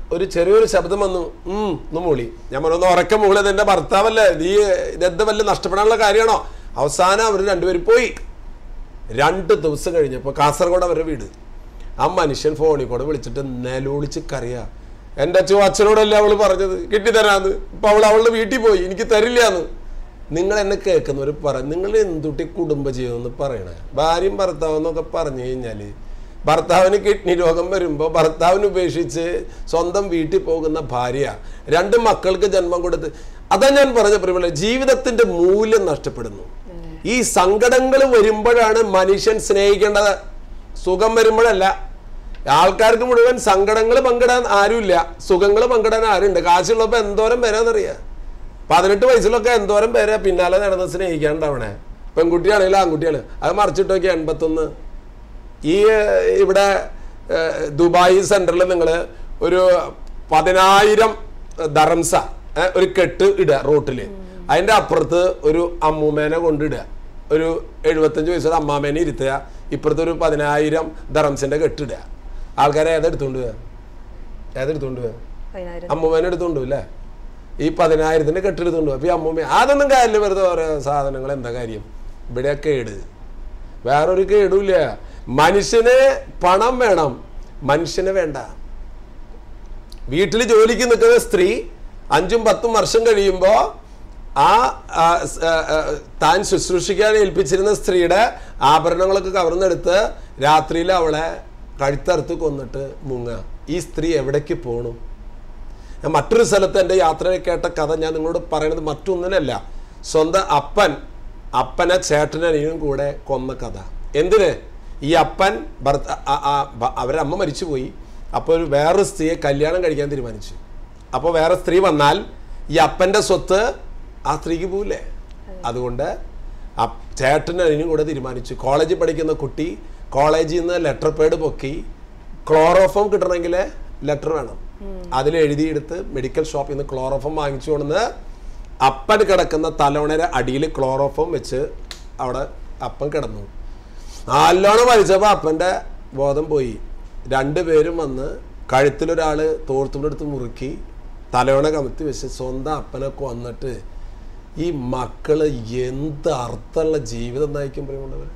ഒരു ചെറിയൊരു ശബ്ദം വന്നു ഉം ഒന്ന് മൂളി ഞാൻ പറഞ്ഞൊന്ന് ഉറക്കം മൂളിയത് എൻ്റെ ഭർത്താവല്ലേ നീ ഇതെന്ത് വല്ല നഷ്ടപ്പെടാനുള്ള കാര്യമാണോ അവസാനം അവർ രണ്ടുപേരും പോയി രണ്ട് ദിവസം കഴിഞ്ഞപ്പോൾ കാസർഗോഡ് അവരുടെ വീട് ആ മനുഷ്യൻ ഫോണിൽ കൂടെ വിളിച്ചിട്ട് നിലവിളിച്ച് കറിയാ എൻ്റെ അച്ഛൻ അച്ഛനോടല്ലേ അവള് പറഞ്ഞത് കിട്ടിത്തരാന്ന് ഇപ്പൊ അവൾ അവളുടെ വീട്ടിൽ പോയി എനിക്ക് തരില്ലാന്ന് നിങ്ങൾ എന്നെ കേൾക്കുന്നവർ പറ നിങ്ങൾ എന്തുട്ടി കുടുംബജീവനം എന്ന് പറയണേ ഭാര്യയും ഭർത്താവും എന്നൊക്കെ പറഞ്ഞു കഴിഞ്ഞാല് ഭർത്താവിന് കിഡ്നി രോഗം വരുമ്പോൾ ഭർത്താവിന് ഉപേക്ഷിച്ച് സ്വന്തം വീട്ടിൽ പോകുന്ന ഭാര്യ രണ്ട് മക്കൾക്ക് ജന്മം കൊടുത്ത് അതാ ഞാൻ പറഞ്ഞ പ്രിയമുള്ള ജീവിതത്തിന്റെ മൂല്യം നഷ്ടപ്പെടുന്നു ഈ സങ്കടങ്ങൾ വരുമ്പോഴാണ് മനുഷ്യൻ സ്നേഹിക്കേണ്ടത് സുഖം വരുമ്പോഴല്ല ആൾക്കാർക്ക് മുഴുവൻ സങ്കടങ്ങൾ പങ്കിടാൻ ആരുമില്ല സുഖങ്ങൾ പങ്കിടാൻ ആരുണ്ട് കാശുള്ളപ്പോൾ എന്തോരം പേരാന്നറിയാം പതിനെട്ട് വയസ്സിലൊക്കെ എന്തോരം പേരെ പിന്നാലെ നടന്ന് സ്നേഹിക്കാണ്ടാവണേ പെൺകുട്ടിയാണെങ്കിലും ആൺകുട്ടിയാണ് അത് മറിച്ചിട്ട് നോക്കി എൺപത്തൊന്ന് ഈ ഏഹ്, ഇവിടെ ഏഹ്, ദുബായ് സെന്ററിൽ നിങ്ങൾ ഒരു പതിനായിരം ദറംസ ഏഹ്, ഒരു കെട്ട് ഇടുക റോട്ടിൽ അതിന്റെ അപ്പുറത്ത് ഒരു അമ്മൂമ്മേനെ കൊണ്ടിടുക ഒരു എഴുപത്തഞ്ച് വയസ്സുള്ള അമ്മാമേനെ ഇരുത്തുക ഇപ്പുറത്ത് ഒരു പതിനായിരം ദറംസിന്റെ കെട്ടിടുക ആൾക്കാരെ ഏതെടുത്തോണ്ട് പോവുക ഏതെടുത്തോണ്ട് പോവുക പതിനായിരം അമ്മൂമ്മേനെ എടുത്തോണ്ട് അല്ലേ ഈ പതിനായിരത്തിന്റെ കെട്ടെടുത്തോണ്ട് അപ്പൊ ഈ അമ്മൂമ്മ അതൊന്നും കാര്യമില്ല വെറുതെ ഓരോ സാധനങ്ങൾ എന്താ കാര്യം ഇവിടെ കേട് വേറൊരു കേടുമില്ല മനുഷ്യന് പണം വേണം മനുഷ്യന് വേണ്ട വീട്ടിൽ ജോലിക്ക് നിൽക്കുന്ന സ്ത്രീ അഞ്ചും പത്തും വർഷം കഴിയുമ്പോൾ ആ ആ, സ്, ആ, ആ, താൻ ശുശ്രൂഷിക്കാൻ ഏൽപ്പിച്ചിരുന്ന സ്ത്രീയുടെ ആഭരണങ്ങളൊക്കെ കവർന്നെടുത്ത് രാത്രിയിൽ അവളെ കഴുത്തറുത്ത് കൊന്നിട്ട് മുങ്ങുക ഈ സ്ത്രീ എവിടേക്ക് പോണു ഞാൻ മറ്റൊരു സ്ഥലത്ത് എൻ്റെ യാത്രയിൽ കേട്ട കഥ ഞാൻ നിങ്ങളോട് പറയുന്നത് മറ്റൊന്നിനല്ല സ്വന്തം അപ്പൻ അപ്പനെ ചേട്ടനും കൂടെ കൊന്ന കഥ എന്തിന് ഈ അപ്പൻ ഭർത്ത ആ- ആ- ഭ- അവരുടെ അമ്മ മരിച്ചുപോയി അപ്പോൾ ഒരു വേറൊരു സ്ത്രീയെ കല്യാണം കഴിക്കാൻ തീരുമാനിച്ചു അപ്പോൾ വേറെ സ്ത്രീ വന്നാൽ ഈ അപ്പൻ്റെ സ്വത്ത് ആ സ്ത്രീക്ക് പോവില്ലേ അതുകൊണ്ട് അപ്- ചേട്ടനും അതിനും കൂടെ തീരുമാനിച്ചു കോളേജിൽ പഠിക്കുന്ന കുട്ടി കോളേജിൽ നിന്ന് ലെറ്റർ പേഡ് പൊക്കി ക്ലോറോഫോം കിട്ടണമെങ്കിൽ ലെറ്റർ വേണം അതിൽ എഴുതിയെടുത്ത് മെഡിക്കൽ ഷോപ്പിൽ നിന്ന് ക്ലോറോഫോം വാങ്ങിച്ചു കൊണ്ടുവന്ന് അപ്പൻ കിടക്കുന്ന തലവണയുടെ അടിയിൽ ക്ലോറോഫോം വെച്ച് അവിടെ അപ്പൻ കിടന്നു നല്ലോണം വലിച്ചപ്പോൾ അപ്പൻ്റെ ബോധം പോയി രണ്ടുപേരും വന്ന് കഴുത്തിലൊരാൾ തോർത്തുകൊണ്ടെടുത്ത് മുറുക്കി തലവണ കമത്തി വെച്ച് സ്വന്തം അപ്പനെ കൊന്നിട്ട് ഈ മക്കള് എന്ത് അർത്ഥമുള്ള ജീവിതം നയിക്കും പറയുന്നുള്ളവർ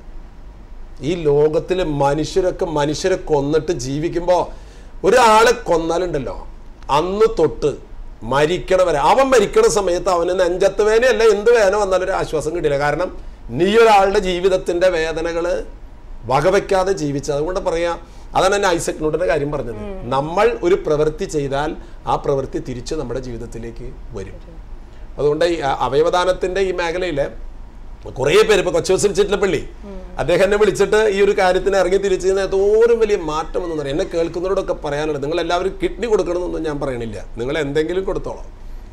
ഈ ലോകത്തിൽ മനുഷ്യരൊക്കെ മനുഷ്യരെ കൊന്നിട്ട് ജീവിക്കുമ്പോൾ ഒരാളെ കൊന്നാലുണ്ടല്ലോ അന്ന് തൊട്ട് മരിക്കണ വരെ അവൻ മരിക്കണ സമയത്ത് അവന് നെഞ്ചത്ത് വേനയല്ല എന്ത് വേന വന്നാലും ഒരു ആശ്വാസം കിട്ടില്ല കാരണം നീ ഒരാളുടെ ജീവിതത്തിന്റെ വേദനകള് വകവെക്കാതെ ജീവിച്ച അതുകൊണ്ട് പറയാം അതാണ് എന്നെ ഐസക് ന്യൂട്ടന്റെ കാര്യം പറഞ്ഞത് നമ്മൾ ഒരു പ്രവൃത്തി ചെയ്താൽ ആ പ്രവൃത്തി തിരിച്ച് നമ്മുടെ ജീവിതത്തിലേക്ക് വരും അതുകൊണ്ട് ഈ അ- അവയവദാനത്തിന്റെ ഈ മേഖലയില് കുറേ പേര് ഇപ്പൊ കൊച്ചോസിൽ ചിറ്റലപ്പള്ളി അദ്ദേഹം എന്നെ വിളിച്ചിട്ട് ഈ ഒരു കാര്യത്തിന് ഇറങ്ങി തിരിച്ചു എന്തോരം വലിയ മാറ്റം എന്ന് പറയാം എന്നെ കേൾക്കുന്നവരോടൊക്കെ പറയാനുള്ളത് നിങ്ങൾ എല്ലാവരും കിഡ്നി കൊടുക്കണമെന്നൊന്നും ഞാൻ പറയണില്ല നിങ്ങൾ എന്തെങ്കിലും കൊടുത്തോളാം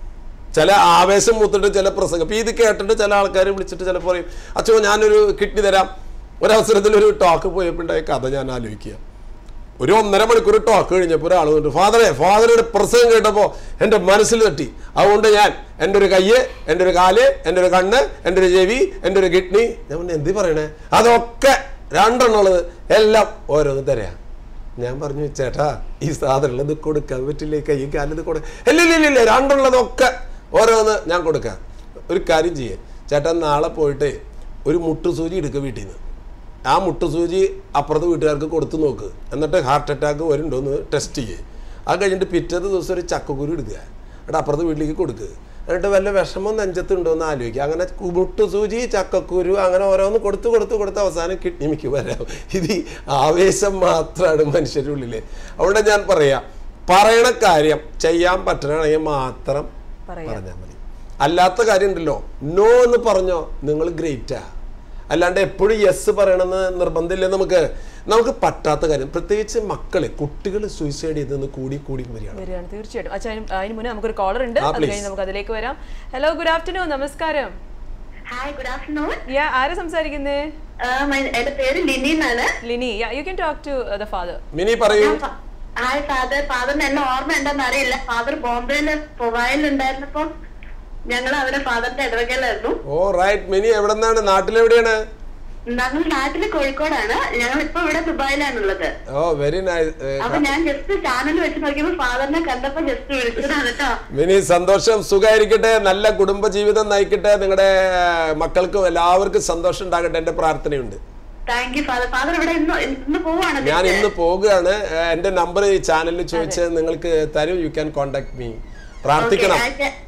ചില ആവേശം മൂത്തിട്ട് ചില പ്രസംഗം ഇപ്പൊ ഇത് കേട്ടിട്ട് ചില ആൾക്കാർ വിളിച്ചിട്ട് ചിലപ്പോൾ പറയും അച്ഛോ ഞാനൊരു കിഡ്നി തരാം ഒരവസരത്തിൽ ഒരു ടോക്ക് പോയപ്പോൾ ഉണ്ടായ കഥ ഞാൻ ആലോചിക്കുക ഒരു ഒന്നര മണിക്കൂർ ടോക്ക് കഴിഞ്ഞപ്പോൾ ഒരാൾ വന്നിട്ട് ഫാദറെ ഫാദറുടെ പ്രസംഗം കേട്ടപ്പോൾ എൻ്റെ മനസ്സിൽ തട്ടി അതുകൊണ്ട് ഞാൻ എൻ്റെ ഒരു കയ്യ് എൻ്റെ ഒരു കാല് എൻ്റെ ഒരു കണ്ണ് എൻ്റെ ഒരു ചെവി എൻ്റെ ഒരു കിഡ്നി ഞാൻ പറഞ്ഞു എന്തി പറയണേ അതൊക്കെ രണ്ടെണ്ണുള്ളത് എല്ലാം ഓരോന്ന് തരാം ഞാൻ പറഞ്ഞു ചേട്ടാ ഈ സാധനം ഇത് കൊടുക്കാൻ പറ്റില്ല ഈ കയ്യും കാലും ഇത് കൊടുക്ക ഇല്ല ഇല്ല ഇല്ല, ഇല്ല രണ്ടുള്ളതൊക്കെ ഓരോന്ന് ഞാൻ കൊടുക്കാം ഒരു കാര്യം ചെയ്യേ ചേട്ടൻ നാളെ പോയിട്ട് ഒരു മുട്ടുസൂചി എടുക്കുക വീട്ടിൽ നിന്ന് ആ മുട്ടുസൂചി അപ്പുറത്ത് വീട്ടുകാർക്ക് കൊടുത്തു നോക്ക് എന്നിട്ട് ഹാർട്ട് അറ്റാക്ക് വരുന്നുണ്ടോ എന്ന് ടെസ്റ്റ് ചെയ്യേ അത് കഴിഞ്ഞിട്ട് പിറ്റത്തെ ദിവസം ഒരു ചക്കക്കുരു എടുക്കുക എന്നിട്ട് അപ്പുറത്ത് വീട്ടിലേക്ക് കൊടുക്കുക എന്നിട്ട് വല്ല വിഷമം നെഞ്ചത്തുണ്ടോ എന്ന് ആലോചിക്കുക അങ്ങനെ കു- മുട്ടുസൂചി ചക്കക്കുരു അങ്ങനെ ഓരോന്ന് കൊടുത്ത് കൊടുത്ത് കൊടുത്ത് അവസാനം കിഡ്നി മിക്ക് വരാം ഇത് ഈ ആവേശം മാത്രമാണ് മനുഷ്യരുടെ ഉള്ളിൽ അതുകൊണ്ട് ഞാൻ പറയാം പറയണ കാര്യം ചെയ്യാൻ പറ്റണമെങ്കിൽ മാത്രം പറയാം. പറഞ്ഞാൽ മതി അല്ലാത്ത കാര്യം ഉണ്ടല്ലോ നോ എന്ന് പറഞ്ഞോ നിങ്ങൾ ഗ്രേറ്റാ അല്ലാണ്ട് എപ്പോഴും യെസ് പറയണമെന്ന് നിർബന്ധമില്ല നമുക്ക് നമുക്ക് പറ്റാത്ത കാര്യം പ്രത്യേകിച്ച് മക്കളെ കുട്ടികൾ സൂയിസൈഡ് ചെയ്തെന്ന് കൂടി കൂടി വരികയാണ് വരികയാണ് തീർച്ചയായിട്ടും അച്ഛാ അതിന് അതിന് മുന്നേ നമുക്കൊരു കോളർ ഉണ്ട് ആ, അത് please. കഴിഞ്ഞ് നമുക്ക് അതിലേക്ക് വരാം ഹലോ ഗുഡ് ആഫ്റ്റർനൂൺ നമസ്കാരം ഹായ് ഗുഡ് ആഫ്റ്റർനൂൺ യാ ആരാ സംസാരിക്കുന്നേ എന്റെ പേര് ലിനി എന്നാണ് Lini yeah you can talk to the father Mini പറയൂ ഹായ് ഫാദർ ഫാദറിന് എന്നെ ഓർമ്മ ഉണ്ടെന്ന് അറിയില്ല ഫാദർ ബോംബെയില് പൊവായിൽ ഉണ്ടായിരുന്നപ്പോ ഞങ്ങൾ അവിടെ ഫാദറിന്റെ ഇടവകയിലായിരുന്നു ഓ റൈറ്റ് മിനി എവിടെ നിന്നാണ് നാട്ടിലെവിടെയാണ് ഞങ്ങൾ നാട്ടില് കോഴിക്കോടാണ് ഞങ്ങൾ ഇപ്പൊ ഇവിടെ ദുബായിലാണുള്ളത് ഓ വെരി നൈസ് അപ്പൊ ഞാൻ ജസ്റ്റ് ചാനൽ വെച്ച് നോക്കിയപ്പോ ഫാദറിനെ കണ്ടപ്പോ ജസ്റ്റ് വിളിച്ചതാണ് കേട്ടോ മിനി സന്തോഷം സുഖമായിരിക്കട്ടെ നല്ല കുടുംബ ജീവിതം നയിക്കട്ടെ നിങ്ങളുടെ മക്കൾക്കും എല്ലാവർക്കും സന്തോഷം ഉണ്ടാകട്ടെ എന്റെ പ്രാർത്ഥനയുണ്ട് താങ്ക് യു ഫാദർ ഫാദർ ഇവിടെ ഇന്ന് ഇന്ന് പോവാണ് ഞാൻ ഇന്ന് പോകുകയാണ് ഏഹ്, എന്റെ നമ്പർ ഈ ചാനലിൽ ചോദിച്ച് നിങ്ങൾക്ക് തരും യു ക്യാൻ കോണ്ടാക്ട് മീ പ്രാർത്ഥിക്കണം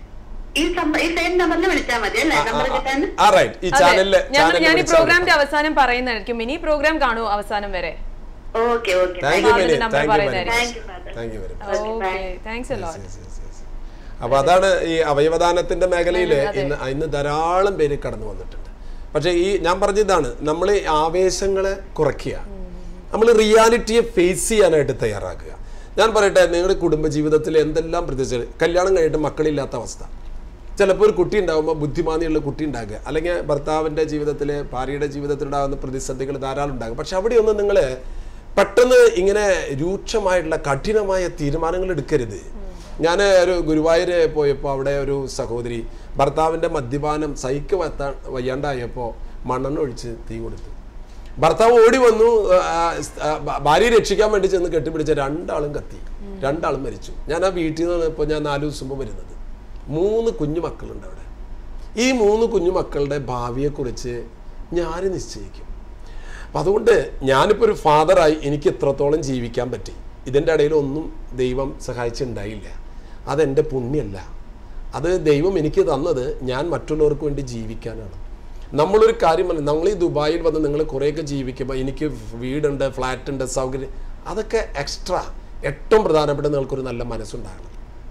ഈ സംഭ- ഈ സെയിം നമ്പറിൽ വിളിച്ചാൽ മതി അല്ലേ നമ്പർ കിട്ടാൻ ആ റൈറ്റ് ഈ അതെ. ചാനലില് ഞാൻ ചാനലിൽ ഞാൻ ഈ വിളിച്ചാൽ പ്രോഗ്രാമിന്റെ അവസാനം പറയുന്നതായിരിക്കും മിനി പ്രോഗ്രാം കാണൂ അവസാനം വരെ okay okay thank you Father Mini ന്റെ number താങ്ക് യു വെരി പറയുന്നതായിരിക്കും. Thank you father thank you very okay thanks a lot അപ്പൊ അതാണ് ഈ അവയവദാനത്തിന്റെ മേഖലയിൽ ഇന്ന് ഇന്ന് ധാരാളം പേര് കടന്നു വന്നിട്ടുണ്ട് പക്ഷേ ഈ ഞാൻ പറഞ്ഞതാണ് നമ്മൾ ഈ ആവേശങ്ങളെ കുറയ്ക്കുക നമ്മൾ റിയാലിറ്റിയെ ഫേസ് ചെയ്യാനായിട്ട് തയ്യാറാക്കുക ഞാൻ പറയട്ടെ നിങ്ങളുടെ കുടുംബജീവിതത്തിൽ എന്തെല്ലാം പ്രതിസന്ധി കല്യാണം കഴിഞ്ഞിട്ട് മക്കളില്ലാത്ത അവസ്ഥ ചിലപ്പോൾ ഒരു കുട്ടി ഉണ്ടാകുമ്പോൾ ബുദ്ധിമാനിയുള്ള കുട്ടി ഉണ്ടാകുക അല്ലെങ്കിൽ ഭർത്താവിൻ്റെ ജീവിതത്തിൽ ഭാര്യയുടെ ജീവിതത്തിൽ ഉണ്ടാകുന്ന പ്രതിസന്ധികൾ ധാരാളം ഉണ്ടാകും പക്ഷെ അവിടെയൊന്നും നിങ്ങൾ പെട്ടെന്ന് ഇങ്ങനെ രൂക്ഷമായിട്ടുള്ള കഠിനമായ തീരുമാനങ്ങൾ എടുക്കരുത് ഞാൻ ഒരു ഗുരുവായൂർ പോയപ്പോൾ അവിടെ ഒരു സഹോദരി ഭർത്താവിൻ്റെ മദ്യപാനം സഹിക്ക് വത്താൻ വയ്യാണ്ടായപ്പോൾ മണ്ണെണ്ണ ഒഴിച്ച് തീ കൊടുത്തു ഭർത്താവ് ഓടി വന്നു ആ, ആ, ഭ- ഭാര്യയെ രക്ഷിക്കാൻ വേണ്ടി ചെന്ന് കെട്ടിപ്പിടിച്ച രണ്ടാളും കത്തി രണ്ടാളും മരിച്ചു ഞാൻ ആ വീട്ടിൽ നിന്ന് ഇപ്പോൾ ഞാൻ നാല് ദിവസം മുമ്പ് വരുന്നത് മൂന്ന് കുഞ്ഞു മക്കളുണ്ട് അവിടെ ഈ മൂന്ന് കുഞ്ഞു മക്കളുടെ ഭാവിയെക്കുറിച്ച് ഞാൻ നിശ്ചയിക്കും അപ്പം അതുകൊണ്ട് ഞാനിപ്പോൾ ഒരു ഫാദറായി എനിക്ക് എത്രത്തോളം ജീവിക്കാൻ പറ്റി ഇതിൻ്റെ ഇടയിൽ ഒന്നും ദൈവം സഹായിച്ചുണ്ടായില്ല അതെൻ്റെ പുണ്യമല്ല അത് ദൈവം എനിക്ക് തന്നത് ഞാൻ മറ്റുള്ളവർക്ക് വേണ്ടി ജീവിക്കാനാണ് നമ്മളൊരു കാര്യമല്ല നമ്മൾ ഈ ദുബായിൽ വന്ന് നിങ്ങൾ കുറേയൊക്കെ ജീവിക്കുമ്പോൾ എനിക്ക് വീടുണ്ട് ഫ്ലാറ്റ് ഉണ്ട് സൗകര്യം അതൊക്കെ എക്സ്ട്രാ ഏറ്റവും പ്രധാനപ്പെട്ട നിങ്ങൾക്കൊരു നല്ല മനസ്സുണ്ടാകണം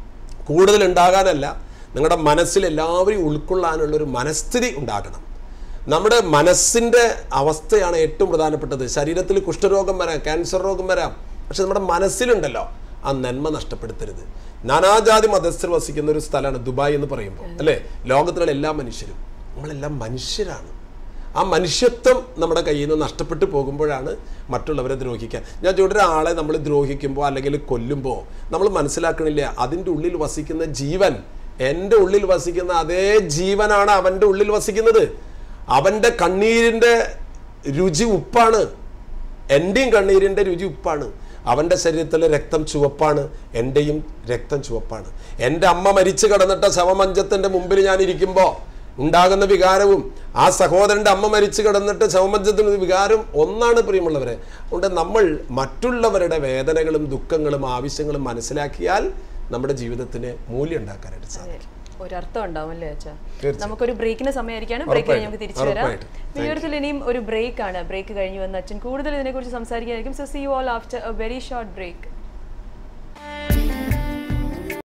കൂടുതൽ ഉണ്ടാകാനല്ല നിങ്ങളുടെ മനസ്സിൽ എല്ലാവരെയും ഉൾക്കൊള്ളാനുള്ളൊരു മനസ്ഥിതി ഉണ്ടാകണം നമ്മുടെ മനസ്സിൻ്റെ അവസ്ഥയാണ് ഏറ്റവും പ്രധാനപ്പെട്ടത് ശരീരത്തിൽ കുഷ്ഠരോഗം വരാം ക്യാൻസർ രോഗം വരാം പക്ഷെ നമ്മുടെ മനസ്സിലുണ്ടല്ലോ ആ നന്മ നഷ്ടപ്പെടുത്തരുത് നാനാജാതി മതസ്ഥർ വസിക്കുന്ന ഒരു സ്ഥലമാണ് ദുബായ് എന്ന് പറയുമ്പോൾ അല്ലേ ലോകത്തിലുള്ള എല്ലാ മനുഷ്യരും നമ്മളെല്ലാം മനുഷ്യരാണ് ആ മനുഷ്യത്വം നമ്മുടെ കയ്യിൽ നിന്ന് നഷ്ടപ്പെട്ടു പോകുമ്പോഴാണ് മറ്റുള്ളവരെ ദ്രോഹിക്കാൻ ഞാൻ ചോദിച്ച ഒരാളെ നമ്മൾ ദ്രോഹിക്കുമ്പോൾ അല്ലെങ്കിൽ കൊല്ലുമ്പോൾ നമ്മൾ മനസ്സിലാക്കണില്ല അതിൻ്റെ ഉള്ളിൽ വസിക്കുന്ന ജീവൻ എൻ്റെ ഉള്ളിൽ വസിക്കുന്ന അതേ ജീവനാണ് അവൻ്റെ ഉള്ളിൽ വസിക്കുന്നത് അവൻ്റെ കണ്ണീരിൻ്റെ രുചി ഉപ്പാണ് എൻ്റെയും കണ്ണീരിൻ്റെ രുചി ഉപ്പാണ് അവൻ്റെ ശരീരത്തിലെ രക്തം ചുവപ്പാണ് എൻ്റെയും രക്തം ചുവപ്പാണ് എൻ്റെ അമ്മ മരിച്ചു കിടന്നിട്ട ശവമഞ്ചത്തിൻ്റെ മുമ്പിൽ ഞാൻ ഇരിക്കുമ്പോൾ ഉണ്ടാകുന്ന വികാരവും ആ സഹോദരൻ്റെ അമ്മ മരിച്ചു കിടന്നിട്ട് ശവമഞ്ചത്തിന് വികാരം ഒന്നാണ് പ്രിയമുള്ളവരെ അതുകൊണ്ട് നമ്മൾ മറ്റുള്ളവരുടെ വേദനകളും ദുഃഖങ്ങളും ആവശ്യങ്ങളും മനസ്സിലാക്കിയാൽ നമ്മുടെ ജീവിതത്തിന് മൂല്യം ഉണ്ടാക്കാനായിട്ട് സാധിക്കും ഒരർത്ഥം ഉണ്ടാവും അല്ലേ അച്ഛാ തീർച്ചയായും. നമുക്കൊരു ബ്രേക്കിന് സമയമായിരിക്കാണ് ബ്രേക്ക് കഴിഞ്ഞ് നമുക്ക് തിരിച്ചു വരാം ഉറപ്പായിട്ടും. Thank you. വീഡിയോത്തിൽ ഇനിയും ഒരു ബ്രേക്ക് ആണ് ബ്രേക്ക് കഴിഞ്ഞ് വന്ന അച്ഛൻ കൂടുതൽ ഇതിനെക്കുറിച്ച് സംസാരിക്കാനായിരിക്കും so see you all after a very short break